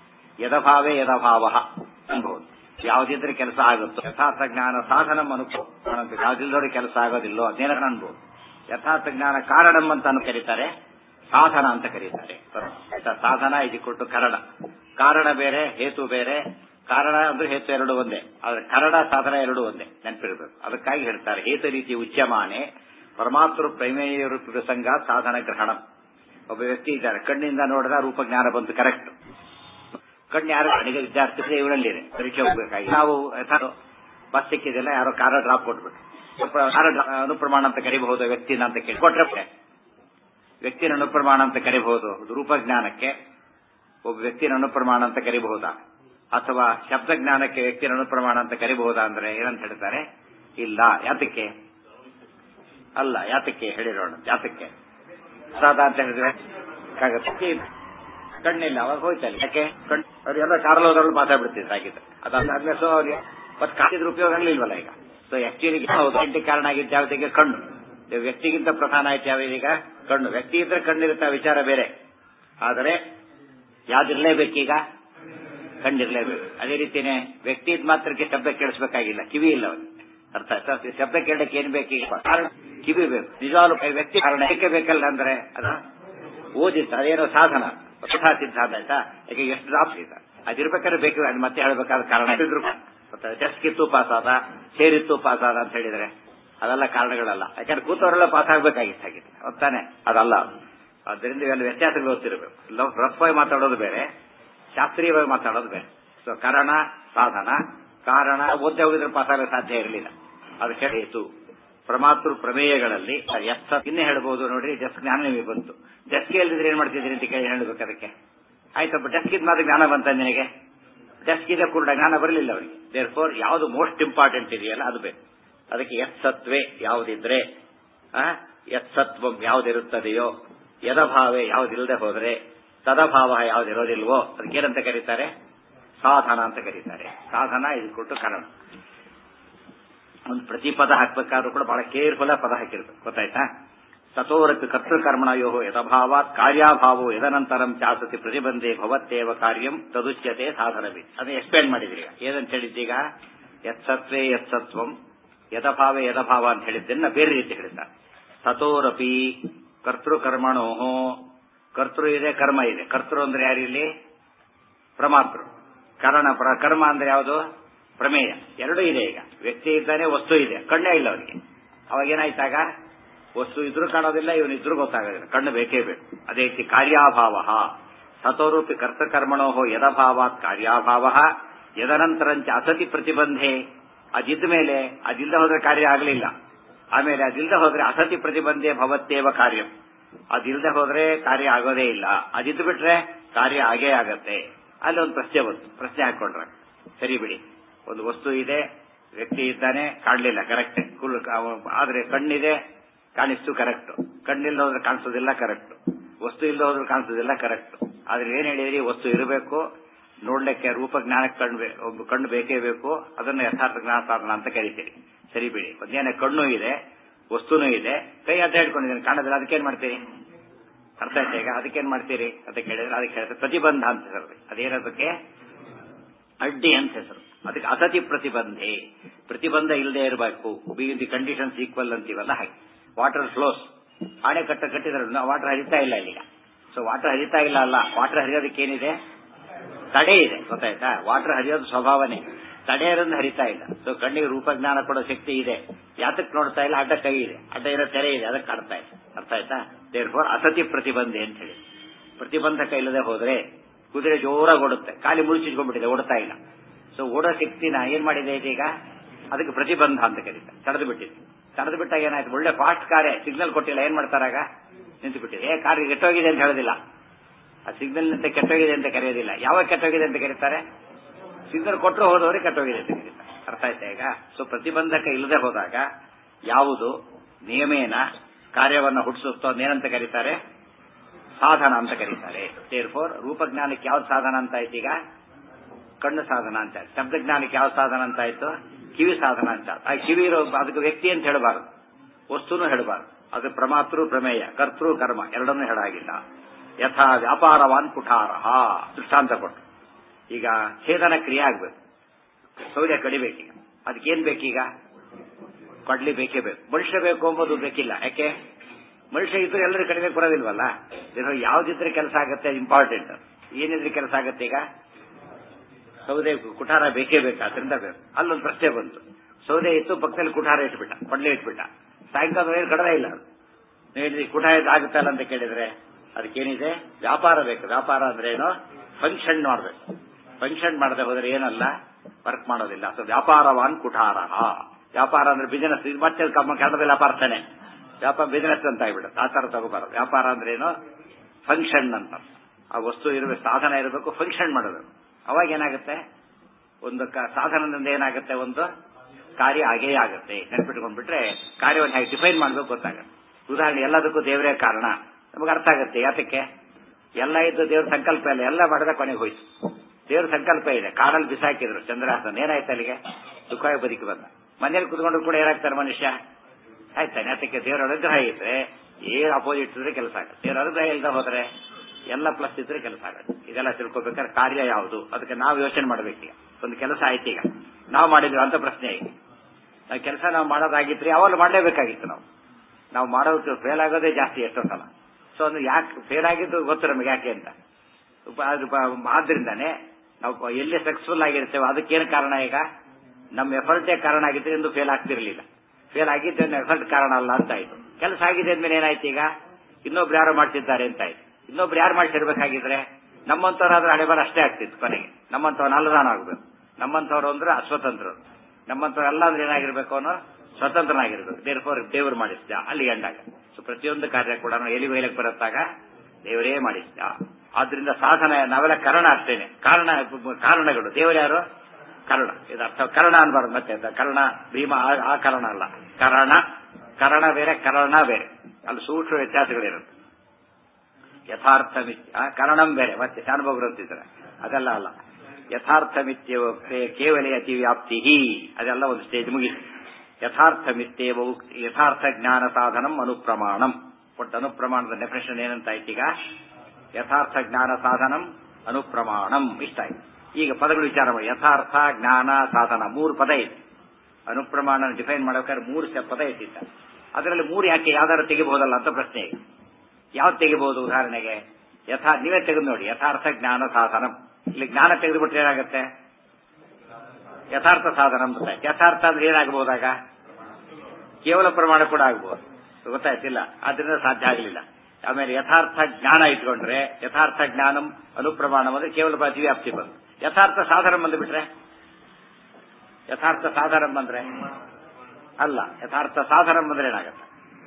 S1: ಯದಭಾವೇ ಯದಭಾವ ಅನ್ಬಹುದು ಯಾವ್ದಿದ್ರೆ ಕೆಲಸ ಆಗುತ್ತೋ ಯಥಾರ್ಥ ಜ್ಞಾನ ಸಾಧನಂ ಅನುಕೂಲ ಯಾವ್ದಿಲ್ಲದವ್ರೆ ಕೆಲಸ ಆಗೋದಿಲ್ಲೋ ಅದೇನ ಅನ್ಬಹುದು ಯಥಾರ್ಥ ಜ್ಞಾನ ಕಾರಣಂ ಅಂತ ಅನ್ನು ಕರೀತಾರೆ ಸಾಧನ ಅಂತ ಕರೀತಾರೆ ಸಾಧನ ಇದು ಕೊಟ್ಟು ಕಾರಣ ಕಾರಣ ಬೇರೆ ಹೇತು ಬೇರೆ ಕಾರಣ ಅಂದ್ರೆ ಹೇತು ಎರಡು ಒಂದೇ ಆದ್ರೆ ಕಾರಣ ಸಾಧನ ಎರಡು ಒಂದೇ ನೆನಪಿರಬೇಕು ಅದಕ್ಕಾಗಿ ಹೇಳ್ತಾರೆ ಹೇತು ರೀತಿ ಉಚ್ಯಮಾನೆ ಪರಮಾತ್ಮ ಪ್ರಮೇಯ ಸಂಘ ಸಾಧನ ಗ್ರಹಣ ಒಬ್ಬ ವ್ಯಕ್ತಿ ಇದ್ದಾರೆ ಕಣ್ಣಿಂದ ನೋಡಿದ ರೂಪಜ್ಞಾನ ಬಂತು ಕರೆಕ್ಟ್ ಕಣ್ಣು ಯಾರು ಕಣ್ಣಿಗೆ ವಿದ್ಯಾರ್ಥಿ ಇವರಲ್ಲಿದೆ ಪರೀಕ್ಷೆ ಹೋಗ್ಬೇಕಾಗಿ ನಾವು ಬಸ್ ಸಿಕ್ಕಿದಿಲ್ಲ ಯಾರೋ ಕಾರ ಡ್ರಾಪ್ ಕೊಟ್ಬಿಟ್ಟು ಕಾರ ಅನುಪ್ರಮಾಣ ಅಂತ ಕರಿಬಹುದು ವ್ಯಕ್ತಿನ ಅಂತ ಕೇಳಿ ಕೊಟ್ರೆ ವ್ಯಕ್ತಿನ ಅನುಪ್ರಮಾಣ ಅಂತ ಕರಿಬಹುದು ರೂಪಜ್ಞಾನಕ್ಕೆ ಒಬ್ಬ ವ್ಯಕ್ತಿನ ಅನುಪ್ರಮಾಣ ಅಂತ ಕರಿಬಹುದಾ ಅಥವಾ ಶಬ್ದಜ್ಞಾನಕ್ಕೆ ವ್ಯಕ್ತಿನ ಅನುಪ್ರಮಾಣ ಅಂತ ಕರಿಬಹುದಾ ಅಂದ್ರೆ ಏನಂತ ಹೇಳ್ತಾರೆ ಇಲ್ಲ ಯಾತಕ್ಕೆ ಅಲ್ಲ ಯಾತಕ್ಕೆ ಹೇಳಿರೋಣ ಯಾತಕ್ಕೆ ಸಾದ ಅಂತ ಹೇಳಿದ್ರೆ ಕಾಗತ್ತೆ ಕಣ್ಣಿಲ್ಲ ಅವಾಗ ಹೋಯ್ತಲ್ಲ ಯಾಕೆ ಕಣ್ ಅವ್ರೆಲ್ಲ ಕಾರಲೋದ್ರಲ್ಲಿ ಮಾತಾಡ್ಬಿಡ್ತಿದ್ರು ಆಗಿದ್ರೆ ಅದಾದ್ಮೇಲೆ ಸೊ ಅವ್ರಿಗೆ ಮತ್ತೆ ಕಾಸಿದ್ರ ಉಪಯೋಗ ಆಗ್ಲಿಲ್ವಲ್ಲ ಈಗ ಸೊ ಆಕ್ಚುಲಿ ಹೌದು ಇಂಟಿಗೆ ಕಾರಣ ಆಗಿದ್ದ ಯಾವ್ದಿಗೆ ಕಣ್ಣು ಇದು ವ್ಯಕ್ತಿಗಿಂತ ಪ್ರಧಾನ ಆಯ್ತು ಯಾವ್ದೀಗ ಕಣ್ಣು ವ್ಯಕ್ತಿ ಇದ್ರೆ ಕಣ್ಣಿರುತ್ತೆ ಆ ವಿಚಾರ ಬೇರೆ ಆದರೆ ಯಾವ್ದಿರ್ಲೇಬೇಕೀಗ ಕಣ್ಣಿರ್ಲೇಬೇಕು ಅದೇ ರೀತಿನೇ ವ್ಯಕ್ತಿ ಇದ್ ಮಾತ್ರಕ್ಕೆ ಶಬ್ದ ಕೇಳಿಸ್ಬೇಕಾಗಿಲ್ಲ ಕಿವಿ ಇಲ್ಲ ಅವನಿಗೆ ಅರ್ಥ ಆಯ್ತಾ ಶಬ್ದ ಕೇಳಕ್ಕೆ ಏನ್ ಬೇಕೀಗ ಕಾರಣ ಕಿವಿ ಬೇಕು ನಿಜವಾಗ್ಲೂ ವ್ಯಕ್ತಿ ಕಾರಣ ಏಕೆ ಬೇಕಲ್ಲ ಅಂದ್ರೆ ಅದ ಓದಿತ್ತು ಅದೇನೋ ಸಾಧನ ಪಠಾ ಸಿದ್ಧಾಂತ ಆಯ್ತಾ ಯಾಕೆ ಎಷ್ಟು ಡ್ರಾಪ್ಸ್ ಇದೆ ಅದಿರ್ಬೇಕಾದ್ರೆ ಬೇಕು ಅದು ಮತ್ತೆ ಹೇಳ್ಬೇಕಾದ ಕಾರಣ ಇದ್ರು ಟೆಸ್ಟ್ ಕಿತ್ತು ಪಾಸ್ ಆದ ಸೇರಿತ್ತು ಪಾಸ್ ಆದ ಅಂತ ಹೇಳಿದ್ರೆ ಅದೆಲ್ಲ ಕಾರಣಗಳಲ್ಲ ಯಾಕಂದ್ರೆ ಕೂತವರೆಲ್ಲ ಪಾಸ್ ಆಗ್ಬೇಕಾಗಿತ್ತು ಹಾಗೆ ಹೊತ್ತಾನೆ ಅದಲ್ಲ ಅದರಿಂದ ಇವೆಲ್ಲ ವ್ಯತ್ಯಾಸಗಳು ಗೊತ್ತಿರಬೇಕು ರಫ್ವಾಗಿ ಮಾತಾಡೋದು ಬೇರೆ ಶಾಸ್ತ್ರೀಯವಾಗಿ ಮಾತಾಡೋದು ಬೇರೆ ಸೊ ಕಾರಣ ಸಾಧನ ಕಾರಣ ಓದ್ದೆ ಹೋಗಿದ್ರೆ ಪಾಸ್ ಆಗಲು ಸಾಧ್ಯ ಇರಲಿಲ್ಲ ಅದು ಹೇಳಿತು ಪ್ರಮಾತೃ ಪ್ರಮೇಯಗಳಲ್ಲಿ ಎಷ್ಟ ಇನ್ನೇ ಹೇಳ್ಬೋದು ನೋಡ್ರಿ ಜಸ್ ಜ್ಞಾನ ನಿಮಗೆ ಬಂತು ಜಸ್ಗೆ ಇಲ್ದಿದ್ರೆ ಏನ್ ಮಾಡ್ತಿದ್ರಿ ಅಂತ ಕೇಳಿ ಹೇಳ್ಬೇಕು ಅದಕ್ಕೆ ಆಯ್ತಪ್ಪ ಡೆಸ್ಕ್ ಇದ್ ಮಾತ್ರ ಜ್ಞಾನ ಬಂತ ನಿನಗೆ ಡೆಸ್ಕ್ ಇದೆ ಕೂಡ ಜ್ಞಾನ ಬರಲಿಲ್ಲ ಅವರಿಗೆ ದೇರ್ ಫೋರ್ ಯಾವುದು ಮೋಸ್ಟ್ ಇಂಪಾರ್ಟೆಂಟ್ ಇದೆಯಲ್ಲ ಅದು ಬೇಕು ಅದಕ್ಕೆ ಯತ್ಸತ್ವೇ ಯಾವುದಿದ್ರೆ ಯತ್ಸತ್ವಂ ಯಾವುದಿರುತ್ತದೆಯೋ ಯದಭಾವೆ ಯಾವುದಿಲ್ಲದೆ ಹೋದ್ರೆ ತದಭಾವ ಯಾವುದಿರೋದಿಲ್ವೋ ಅದಕ್ಕೇನಂತ ಕರೀತಾರೆ ಸಾಧನ ಅಂತ ಕರೀತಾರೆ ಸಾಧನ ಇದು ಕೊಟ್ಟು ಕಾರಣ ಒಂದು ಪ್ರತಿ ಪದ ಹಾಕ್ಬೇಕಾದ್ರೂ ಕೂಡ ಬಹಳ ಕೇರ್ಫುಲ್ ಪದ ಹಾಕಿರ್ಬೇಕು ಗೊತ್ತಾಯ್ತಾ ತಥೋರಪಿ ಕರ್ತೃಕರ್ಮಣಯೋ ಯಥಭಾವಾತ್ ಕಾರ್ಯಾಭಾವೋ ಯದನಂತರಂ ಚಾಸತಿ ಪ್ರತಿಬಂಧೆ ಭವತ್ತೇವ ಕಾರ್ಯಂ ತದುಚ್ಯತೆ ಸಾಧನವಿ ಅದನ್ನ ಎಕ್ಸ್ಪ್ಲೇನ್ ಮಾಡಿದ್ರಿ ಏನಂತ ಹೇಳಿದ್ದೀಗ ಯತ್ಸತ್ವೇ ಯತ್ಸತ್ವಂ ಯಥಭಾವೇ ಯಥಭಾವ ಅಂತ ಹೇಳಿದ್ದನ್ನ ಬೇರೆ ರೀತಿ ಹೇಳಿದ್ದಾರೆ ತಥೋರಪಿ ಕರ್ತೃಕರ್ಮಣೋ ಕರ್ತೃ ಇದೆ ಕರ್ಮ ಇದೆ ಕರ್ತೃ ಅಂದ್ರೆ ಯಾರಿಲ್ಲಿ ಪ್ರಮಾತೃ ಕರ್ಣ ಕರ್ಮ ಅಂದ್ರೆ ಯಾವುದು ಪ್ರಮೇಯ ಎರಡೂ ಇದೆ ಈಗ ವ್ಯಕ್ತಿ ಇದ್ದಾನೆ ವಸ್ತು ಇದೆ ಕಣ್ಣೇ ಇಲ್ಲ ಅವನಿಗೆ ಅವಾಗ ಏನಾಯ್ತಾಗ ವಸ್ತು ಇದ್ರೂ ಕಾಣೋದಿಲ್ಲ ಇವನಿದ್ರೂ ಗೊತ್ತಾಗೋದಿಲ್ಲ ಕಣ್ಣು ಬೇಕೇ ಬೇಕು ಅದೇ ರೀತಿ ಕಾರ್ಯಾಭಾವ ಸತೋರೂಪಿ ಕರ್ತಕರ್ಮಣೋ ಯದಭಾವಾತ್ ಕಾರ್ಯಾಭಾವ ಯದನಂತರಂಚ ಅಸತಿ ಪ್ರತಿಬಂಧೆ ಅದಿದ್ದ ಮೇಲೆ ಅದಿಲ್ಲದೆ ಹೋದ್ರೆ ಕಾರ್ಯ ಆಗಲಿಲ್ಲ ಆಮೇಲೆ ಅದಿಲ್ಲದೆ ಹೋದ್ರೆ ಅಸತಿ ಪ್ರತಿಬಂಧೆ ಭವತ್ತೇವ ಕಾರ್ಯ ಅದಿಲ್ಲದೆ ಹೋದ್ರೆ ಕಾರ್ಯ ಆಗೋದೇ ಇಲ್ಲ ಅದಿದ್ದು ಬಿಟ್ರೆ ಕಾರ್ಯ ಆಗೇ ಆಗತ್ತೆ ಅಲ್ಲಿ ಒಂದು ಪ್ರಶ್ನೆ ಬಂತು ಪ್ರಶ್ನೆ ಹಾಕೊಂಡ್ರೆ ಸರಿ ಬಿಡಿ ಒಂದು ವಸ್ತು ಇದೆ ವ್ಯಕ್ತಿ ಇದ್ದಾನೆ ಕಾಣಲಿಲ್ಲ ಕರೆಕ್ಟ್ ಕುಲ್ ಆದ್ರೆ ಕಣ್ಣಿದೆ ಕಾಣಿಸ್ತು ಕರೆಕ್ಟ್ ಕಣ್ಣಿಲ್ಲ ಹೋದ್ರೆ ಕಾಣಿಸೋದಿಲ್ಲ ಕರೆಕ್ಟ್ ವಸ್ತು ಇಲ್ಲದೆ ಹೋದ್ರೆ ಕಾಣಿಸೋದಿಲ್ಲ ಕರೆಕ್ಟ್ ಆದ್ರೆ ಏನ್ ಹೇಳಿದ್ರಿ ವಸ್ತು ಇರಬೇಕು ನೋಡ್ಲಿಕ್ಕೆ ರೂಪ ಜ್ಞಾನಕ್ಕೆ ಕಣ್ಣು ಕಣ್ಣು ಬೇಕೇ ಬೇಕು ಅದನ್ನ ಯಥಾರ್ಥ ಜ್ಞಾನ ಸಾಧನ ಅಂತ ಕರಿತೀರಿ ಸರಿ ಬಿಡಿ ಒಂದೇನ ಕಣ್ಣು ಇದೆ ವಸ್ತುನೂ ಇದೆ ಕೈ ಅಡ್ಡ ಹಿಡ್ಕೊಂಡಿದ್ದೀನಿ ಕಾಣೋದಿಲ್ಲ ಅದಕ್ಕೇನ್ ಮಾಡ್ತೀರಿ ಅರ್ಥ ಆಯ್ತಾ ಈಗ ಅದಕ್ಕೇನ್ ಮಾಡ್ತೀರಿ ಅಂತ ಕೇಳಿದ್ರೆ ಅದಕ್ಕೆ ಹೇಳ್ತಾರೆ ಪ್ರತಿಬಂಧ ಅಂತ ಹೆಸರು ಅದೇನದಕ್ಕೆ ಅಡ್ಡಿ ಅಂತ ಹೆಸರು ಅದಕ್ಕೆ ಅಸತಿ ಪ್ರತಿಬಂಧೆ ಪ್ರತಿಬಂಧ ಇಲ್ಲದೆ ಇರಬೇಕು ಬಿ ದಿ ಕಂಡೀಷನ್ಸ್ ಈಕ್ವಲ್ ಅಂತೀವಲ್ಲ ಹಾಗೆ ವಾಟರ್ ಫ್ಲೋಸ್ ಆಣೆ ಕಟ್ಟ ಕಟ್ಟಿದ್ರೆ ವಾಟರ್ ಹರಿತಾ ಇಲ್ಲ ಇಲ್ಲಿಗ ಸೊ ವಾಟರ್ ಹರಿತಾ ಇಲ್ಲ ಅಲ್ಲ ವಾಟರ್ ಹರಿಯೋದಕ್ಕೇನಿದೆ ತಡೆ ಇದೆ ಗೊತ್ತಾಯ್ತಾ ವಾಟರ್ ಹರಿಯೋದು ಸ್ವಭಾವನೆ ತಡೆ ಇರೋದು ಹರಿತಾ ಇಲ್ಲ ಸೊ ಕಣ್ಣಿಗೆ ರೂಪಜ್ಞಾನ ಕೊಡೋ ಶಕ್ತಿ ಇದೆ ಯಾತಕ್ಕೆ ನೋಡ್ತಾ ಇಲ್ಲ ಅಡ್ಡ ಕೈ ಇದೆ ಅಡ್ಡ ಇರೋ ತೆರೆ ಇದೆ ಅದಕ್ಕೆ ಕಾಡ್ತಾ ಇದೆ ಅರ್ಥ ಆಯ್ತಾ ದೇರ್ ಫೋರ್ ಅಸತಿ ಪ್ರತಿಬಂಧೆ ಅಂತ ಹೇಳಿ ಪ್ರತಿಬಂಧಕ ಇಲ್ಲದೆ ಹೋದ್ರೆ ಕುದುರೆ ಜೋರಾಗಿ ಓಡುತ್ತೆ ಖಾಲಿ ಮುಳುಚಿಟ್ಕೊಂಡ್ಬಿಟ್ಟಿದೆ ಓಡ್ತಾ ಇಲ್ಲ ಸೊ ಓಡೋ ಶಕ್ತಿನ ಏನ್ ಮಾಡಿದೆ ಇದೀಗ ಅದಕ್ಕೆ ಪ್ರತಿಬಂಧ ಅಂತ ಕರೀತಾರೆ ತಡೆದು ಬಿಟ್ಟಿದೆ ತಡೆದು ಬಿಟ್ಟಾಗ ಏನಾಯ್ತು ಒಳ್ಳೆ ಫಾಸ್ಟ್ ಕಾರೇ ಸಿಗ್ನಲ್ ಕೊಟ್ಟಿಲ್ಲ ಏನ್ ಮಾಡ್ತಾರಾಗ ನಿಂತು ಬಿಟ್ಟಿದೆ ಏ ಕಾರ್ ಕೆಟ್ಟೋಗಿದೆ ಅಂತ ಹೇಳೋದಿಲ್ಲ ಆ ಸಿಗ್ನಲ್ ನಿಂತ ಕೆಟ್ಟೋಗಿದೆ ಅಂತ ಕರೆಯೋದಿಲ್ಲ ಯಾವಾಗ ಕೆಟ್ಟೋಗಿದೆ ಅಂತ ಕರೀತಾರೆ ಸಿಗ್ನಲ್ ಕೊಟ್ಟರು ಹೋದವರಿಗೆ ಕೆಟ್ಟೋಗಿದೆ ಅಂತ ಕರೀತಾರೆ ಅರ್ಥ ಆಯ್ತಾ ಈಗ ಸೊ ಪ್ರತಿಬಂಧಕ ಇಲ್ಲದೆ ಹೋದಾಗ ಯಾವುದು ನಿಯಮೇನ ಕಾರ್ಯವನ್ನ ಹುಟ್ಟಿಸುತ್ತೋ ಅದೇನಂತ ಕರೀತಾರೆ ಸಾಧನ ಅಂತ ಕರೀತಾರೆ ದೇರ್ ಫೋರ್ ರೂಪಜ್ಞಾನಕ್ಕೆ ಯಾವ್ದು ಸಾಧನ ಅಂತ ಆಯ್ತು ಈಗ ಕಣ್ಣು ಸಾಧನ ಅಂತ ಆಯ್ತು ಶಬ್ದಜ್ಞಾನಕ್ಕೆ ಯಾವ ಸಾಧನ ಅಂತ ಆಯ್ತು ಕಿವಿ ಸಾಧನ ಅಂತ ಆ ಕಿವಿ ಇರೋ ಅದಕ್ಕೆ ವ್ಯಕ್ತಿ ಅಂತ ಹೇಳಬಾರದು ವಸ್ತುನು ಹೇಳಬಾರದು ಅದು ಪ್ರಮಾತೃ ಪ್ರಮೇಯ ಕರ್ತೃ ಕರ್ಮ ಎರಡನ್ನೂ ಹೇಳಾಗಿಲ್ಲ ಯಥಾ ವ್ಯಾಪಾರವಾನ್ ಕುಠಾರಹ ದೃಷ್ಟಾಂತ ಕೊಟ್ಟು ಈಗ ಛೇದನ ಕ್ರಿಯೆ ಆಗ್ಬೇಕು ಸೌರ್ಯ ಕಡಿಬೇಕೀಗ ಅದಕ್ಕೇನ್ ಬೇಕೀಗ ಕಡ್ಲಿ ಬೇಕೇ ಬೇಕು ಮನುಷ್ಯ ಬೇಕು ಎಂಬುದು ಬೇಕಿಲ್ಲ ಯಾಕೆ ಮನುಷ್ಯ ಇದ್ರೆ ಎಲ್ಲರೂ ಕಡಿಮೆ ಬರೋದಿಲ್ವಲ್ಲ ಯಾವ್ದಿದ್ರೆ ಕೆಲಸ ಆಗುತ್ತೆ ಇಂಪಾರ್ಟೆಂಟ್ ಏನಿದ್ರೆ ಕೆಲಸ ಆಗುತ್ತೆ ಈಗ ಸೌದೆ ಕುಠಾರ ಬೇಕೇ ಬೇಕು ಅದರಿಂದ ಬೇಕು ಅಲ್ಲೊಂದು ಪ್ರಶ್ನೆ ಬಂತು ಸೌದೆ ಇತ್ತು ಪಕ್ಕದಲ್ಲಿ ಕುಠಾರ ಇಟ್ಬಿಟ್ಟ ಪಡ್ಲೆ ಇಟ್ಬಿಟ್ಟ ಸಾಯಂಕಾಲ ಏನು ಕಡದ ಇಲ್ಲ ಹೇಳಿದ್ರಿ ಕುಠಾರ ಆಗುತ್ತಲ್ಲ ಅಂತ ಕೇಳಿದ್ರೆ ಅದಕ್ಕೇನಿದೆ ವ್ಯಾಪಾರ ಬೇಕು ವ್ಯಾಪಾರ ಅಂದ್ರೆ ಏನು ಫಂಕ್ಷನ್ ಮಾಡಬೇಕು ಫಂಕ್ಷನ್ ಮಾಡದೆ ಹೋದ್ರೆ ಏನಲ್ಲ ವರ್ಕ್ ಮಾಡೋದಿಲ್ಲ ಸೊ ವ್ಯಾಪಾರವಾನ್ ಕುಠಾರ ವ್ಯಾಪಾರ ಅಂದ್ರೆ ಬಿಸಿನೆಸ್ ಇದು ಮತ್ತೆ ಕನ್ನಡದಲ್ಲಿ ವ್ಯಾಪಾರ ತಾನೆ ವ್ಯಾಪಾರ ಬಿಸಿನೆಸ್ ಅಂತ ಆಗ್ಬಿಡುತ್ತೆ ಆ ತರ ತಗೋಬಾರದು ವ್ಯಾಪಾರ ಅಂದ್ರೆ ಏನು ಫಂಕ್ಷನ್ ಅಂತ ಆ ವಸ್ತು ಇರಬೇಕು ಸಾಧನ ಇರಬೇಕು ಫಂಕ್ಷನ್ ಮಾಡಬೇಕು ಅವಾಗ ಏನಾಗುತ್ತೆ ಒಂದು ಸಾಧನದಿಂದ ಏನಾಗುತ್ತೆ ಒಂದು ಕಾರ್ಯ ಆಗೇ ಆಗುತ್ತೆ ನೆನ್ಪಿಟ್ಕೊಂಡ್ಬಿಟ್ರೆ ಕಾರ್ಯವನ್ನು ಹೇಗೆ ಡಿಫೈನ್ ಮಾಡ್ಬೇಕು ಗೊತ್ತಾಗುತ್ತೆ ಉದಾಹರಣೆ ಎಲ್ಲದಕ್ಕೂ ದೇವರೇ ಕಾರಣ ನಮಗೆ ಅರ್ಥ ಆಗುತ್ತೆ ಯಾತಕ್ಕೆ ಎಲ್ಲ ಇದ್ದು ದೇವ್ರ ಸಂಕಲ್ಪ ಇಲ್ಲ ಎಲ್ಲ ಮಾಡಿದ ಕೊನೆಗೆ ಹೋಯ್ತು ದೇವ್ರ ಸಂಕಲ್ಪ ಇದೆ ಕಾಡಲ್ಲಿ ಬಿಸಾಕಿದ್ರು ಚಂದ್ರಹಾಸನ್ ಏನಾಯ್ತು ಅಲ್ಲಿಗೆ ಸುಖವಾಗಿ ಬದುಕಿ ಬಂದ ಮನೇಲಿ ಕುತ್ಕೊಂಡು ಕೂಡ ಏನಾಗ್ತಾರೆ ಮನುಷ್ಯ ಆಯ್ತಾನೆ ಅದಕ್ಕೆ ದೇವರ ಅನುಗ್ರಹ ಇದ್ರೆ ಏನ್ ಅಪೋಸಿಟ್ ಇದ್ರೆ ಕೆಲಸ ಆಗುತ್ತೆ ದೇವರ ಅನುಗ್ರಹ ಇಲ್ಲದೆ ಹೋದ್ರೆ ಎಲ್ಲ ಪ್ಲಸ್ ಇದ್ರೆ ಕೆಲಸ ಆಗುತ್ತೆ ಇದೆಲ್ಲ ತಿಳ್ಕೊಬೇಕಾದ್ರೆ ಕಾರ್ಯ ಯಾವುದು ಅದಕ್ಕೆ ನಾವು ಯೋಚನೆ ಮಾಡ್ಬೇಕೀಗ ಒಂದು ಕೆಲಸ ಆಯ್ತು ಈಗ ನಾವು ಮಾಡಿದ್ವಿ ಅಂತ ಪ್ರಶ್ನೆ ಈಗ ನಾವು ಕೆಲಸ ನಾವು ಮಾಡೋದಾಗಿದ್ರೆ ಯಾವಾಗ ಮಾಡಲೇಬೇಕಾಗಿತ್ತು ನಾವು ನಾವು ಮಾಡೋದು ಫೇಲ್ ಆಗೋದೇ ಜಾಸ್ತಿ ಎಷ್ಟೋ ಸಲ ಸೊ ಅಂದ್ರೆ ಯಾಕೆ ಫೇಲ್ ಆಗಿದ್ದು ಗೊತ್ತು ನಮಗೆ ಯಾಕೆ ಅಂತ ಉಪ- ಅದು ಪ- ಆದ್ರಿಂದಾನೆ ನಾವು ಎಲ್ಲಿ ಸಕ್ಸಸ್ಫುಲ್ ಆಗಿರ್ತೇವೆ ಅದಕ್ಕೇನು ಕಾರಣ ಈಗ ನಮ್ಮ ಎಫರ್ಟೇ ಕಾರಣ ಆಗಿದ್ರೆ ಎಂದು ಫೇಲ್ ಆಗ್ತಿರ್ಲಿಲ್ಲ ಫೇಲ್ ಆಗಿದ್ದೆ ಎಫರ್ಟ್ ಕಾರಣ ಅಲ್ಲ ಅಂತ ಆಯ್ತು ಕೆಲಸ ಆಗಿದೆ ಅಂದ್ಮೇಲೆ ಏನಾಯ್ತು ಈಗ ಇನ್ನೊಬ್ರು ಯಾರು ಮಾಡ್ತಿದ್ದಾರೆ ಅಂತ ಆಯ್ತು ಇನ್ನೊಬ್ರು ಯಾರು ಮಾಡ್ತಿರ್ಬೇಕಾಗಿದ್ರೆ ನಮ್ಮಂತವ್ರಾದ್ರೆ ಹಣೆಬರ ಅಷ್ಟೇ ಆಗ್ತಿತ್ತು ಕೊನೆಗೆ ನಮ್ಮಂತವ್ರು ಅಲ್ಲದಾನ ಆಗ್ಬೇಕು ನಮ್ಮಂತವ್ರು ಅಂದ್ರೆ ಅಸ್ವತಂತ್ರರು ನಮ್ಮಂತವ್ರು ಎಲ್ಲ ಅಂದ್ರೆ ಏನಾಗಿರ್ಬೇಕು ಅನ್ನೋ ಸ್ವತಂತ್ರನಾಗಿರ್ಬೇಕು ದೇರ್ಫೋರ್ ದೇವರು ಮಾಡಿಸ್ದ ಅಲ್ಲಿ ಎಂದಾಗ ಸೊ ಪ್ರತಿಯೊಂದು ಕಾರ್ಯ ಕೂಡ ಎಲಿ ಬೈಲಕ್ಕೆ ಬರುತ್ತಾಗ ದೇವರೇ ಮಾಡಿಸ್ದ ಆದ್ರಿಂದ ಸಾಧನ ನಾವೆಲ್ಲ ಕರಣ ಅಷ್ಟೇನೆ ಕಾರಣ ಕಾರಣಗಳು ದೇವರು ಯಾರು ಕರ್ಣ ಇದು ಅರ್ಥ ಕರ್ಣ ಅನ್ಬಾರ್ದು ಮತ್ತೆ ಅದು ಕರ್ಣ ಭೀಮ ಆ- ಆ ಕರ್ಣ ಅಲ್ಲ ಕರಣ ಕರಣ ಬೇರೆ ಕರ್ಣ ಬೇರೆ ಅಲ್ಲಿ ಸೂಕ್ಷ್ಮ ವ್ಯತ್ಯಾಸಗಳಿರುತ್ತೆ ಯಥಾರ್ಥ ಮಿಥ್ಯ ಕರಣಂ ಬೇರೆ ಮತ್ತೆ ಶಾನುಭೋಗರು ಅಂತಿದ್ದಾರೆ ಅದೆಲ್ಲ ಅಲ್ಲ ಯಥಾರ್ಥ ಮಿಥ್ಯ ಕೇವಲ ಅತಿ ವ್ಯಾಪ್ತಿ ಅದೆಲ್ಲ ಒಂದು ಸ್ಟೇಜ್ ಮುಗಿತು ಯಥಾರ್ಥ ಮಿಥ್ಯೇವ ಉಕ್ತಿ ಯಥಾರ್ಥ ಜ್ಞಾನ ಸಾಧನಂ ಅನುಪ್ರಮಾಣಂ ಒಟ್ಟು ಅನುಪ್ರಮಾಣದ ಡೆಫಿನೇಷನ್ ಏನಂತ ಆಯ್ತು ಈಗ ಯಥಾರ್ಥ ಜ್ಞಾನ ಸಾಧನಂ ಅನುಪ್ರಮಾಣಂ ಇಷ್ಟ ಆಯ್ತು ಈಗ ಪದಗಳು ವಿಚಾರ ಮಾಡಿ ಯಥಾರ್ಥ ಜ್ಞಾನ ಸಾಧನ ಮೂರು ಪದ ಇದೆ ಅನುಪ್ರಮಾಣ ಡಿಫೈನ್ ಮಾಡಬೇಕಾದ್ರೆ ಮೂರು ಸ್ಟೆಪ್ ಪದ ಇಟ್ಟಿದ್ದ ಅದರಲ್ಲಿ ಮೂರು ಯಾಕೆ ಯಾವ್ದಾರು ತೆಗಿಬಹುದಲ್ಲ ಅಂತ ಪ್ರಶ್ನೆ ಈಗ ಯಾವ್ದು ತೆಗಿಬಹುದು ಉದಾಹರಣೆಗೆ ಯಥಾ ನೀವೇ ತೆಗೆದು ನೋಡಿ ಯಥಾರ್ಥ ಜ್ಞಾನ ಸಾಧನ ಇಲ್ಲಿ ಜ್ಞಾನ ತೆಗೆದುಬಿಟ್ರೆ ಏನಾಗುತ್ತೆ ಯಥಾರ್ಥ ಸಾಧನ ಅಂತ ಯಥಾರ್ಥ ಅಂದ್ರೆ ಏನಾಗಬಹುದಾಗ ಕೇವಲ ಪ್ರಮಾಣ ಕೂಡ ಆಗಬಹುದು ಗೊತ್ತಾಯ್ತಿಲ್ಲ ಆದ್ರಿಂದ ಸಾಧ್ಯ ಆಗಲಿಲ್ಲ ಆಮೇಲೆ ಯಥಾರ್ಥ ಜ್ಞಾನ ಇಟ್ಕೊಂಡ್ರೆ ಯಥಾರ್ಥ ಜ್ಞಾನಂ ಅನುಪ್ರಮಾಣ ಅಂದ್ರೆ ಕೇವಲ ವ್ಯಾಪ್ತಿ ಬಂತು ಯಥಾರ್ಥ ಸಾಧನ ಬಂದ್ಬಿಟ್ರೆ ಯಥಾರ್ಥ ಸಾಧನ ಬಂದ್ರೆ ಅಲ್ಲ ಯಥಾರ್ಥ ಸಾಧನ ಬಂದ್ರೆ ಏನಾಗತ್ತೆ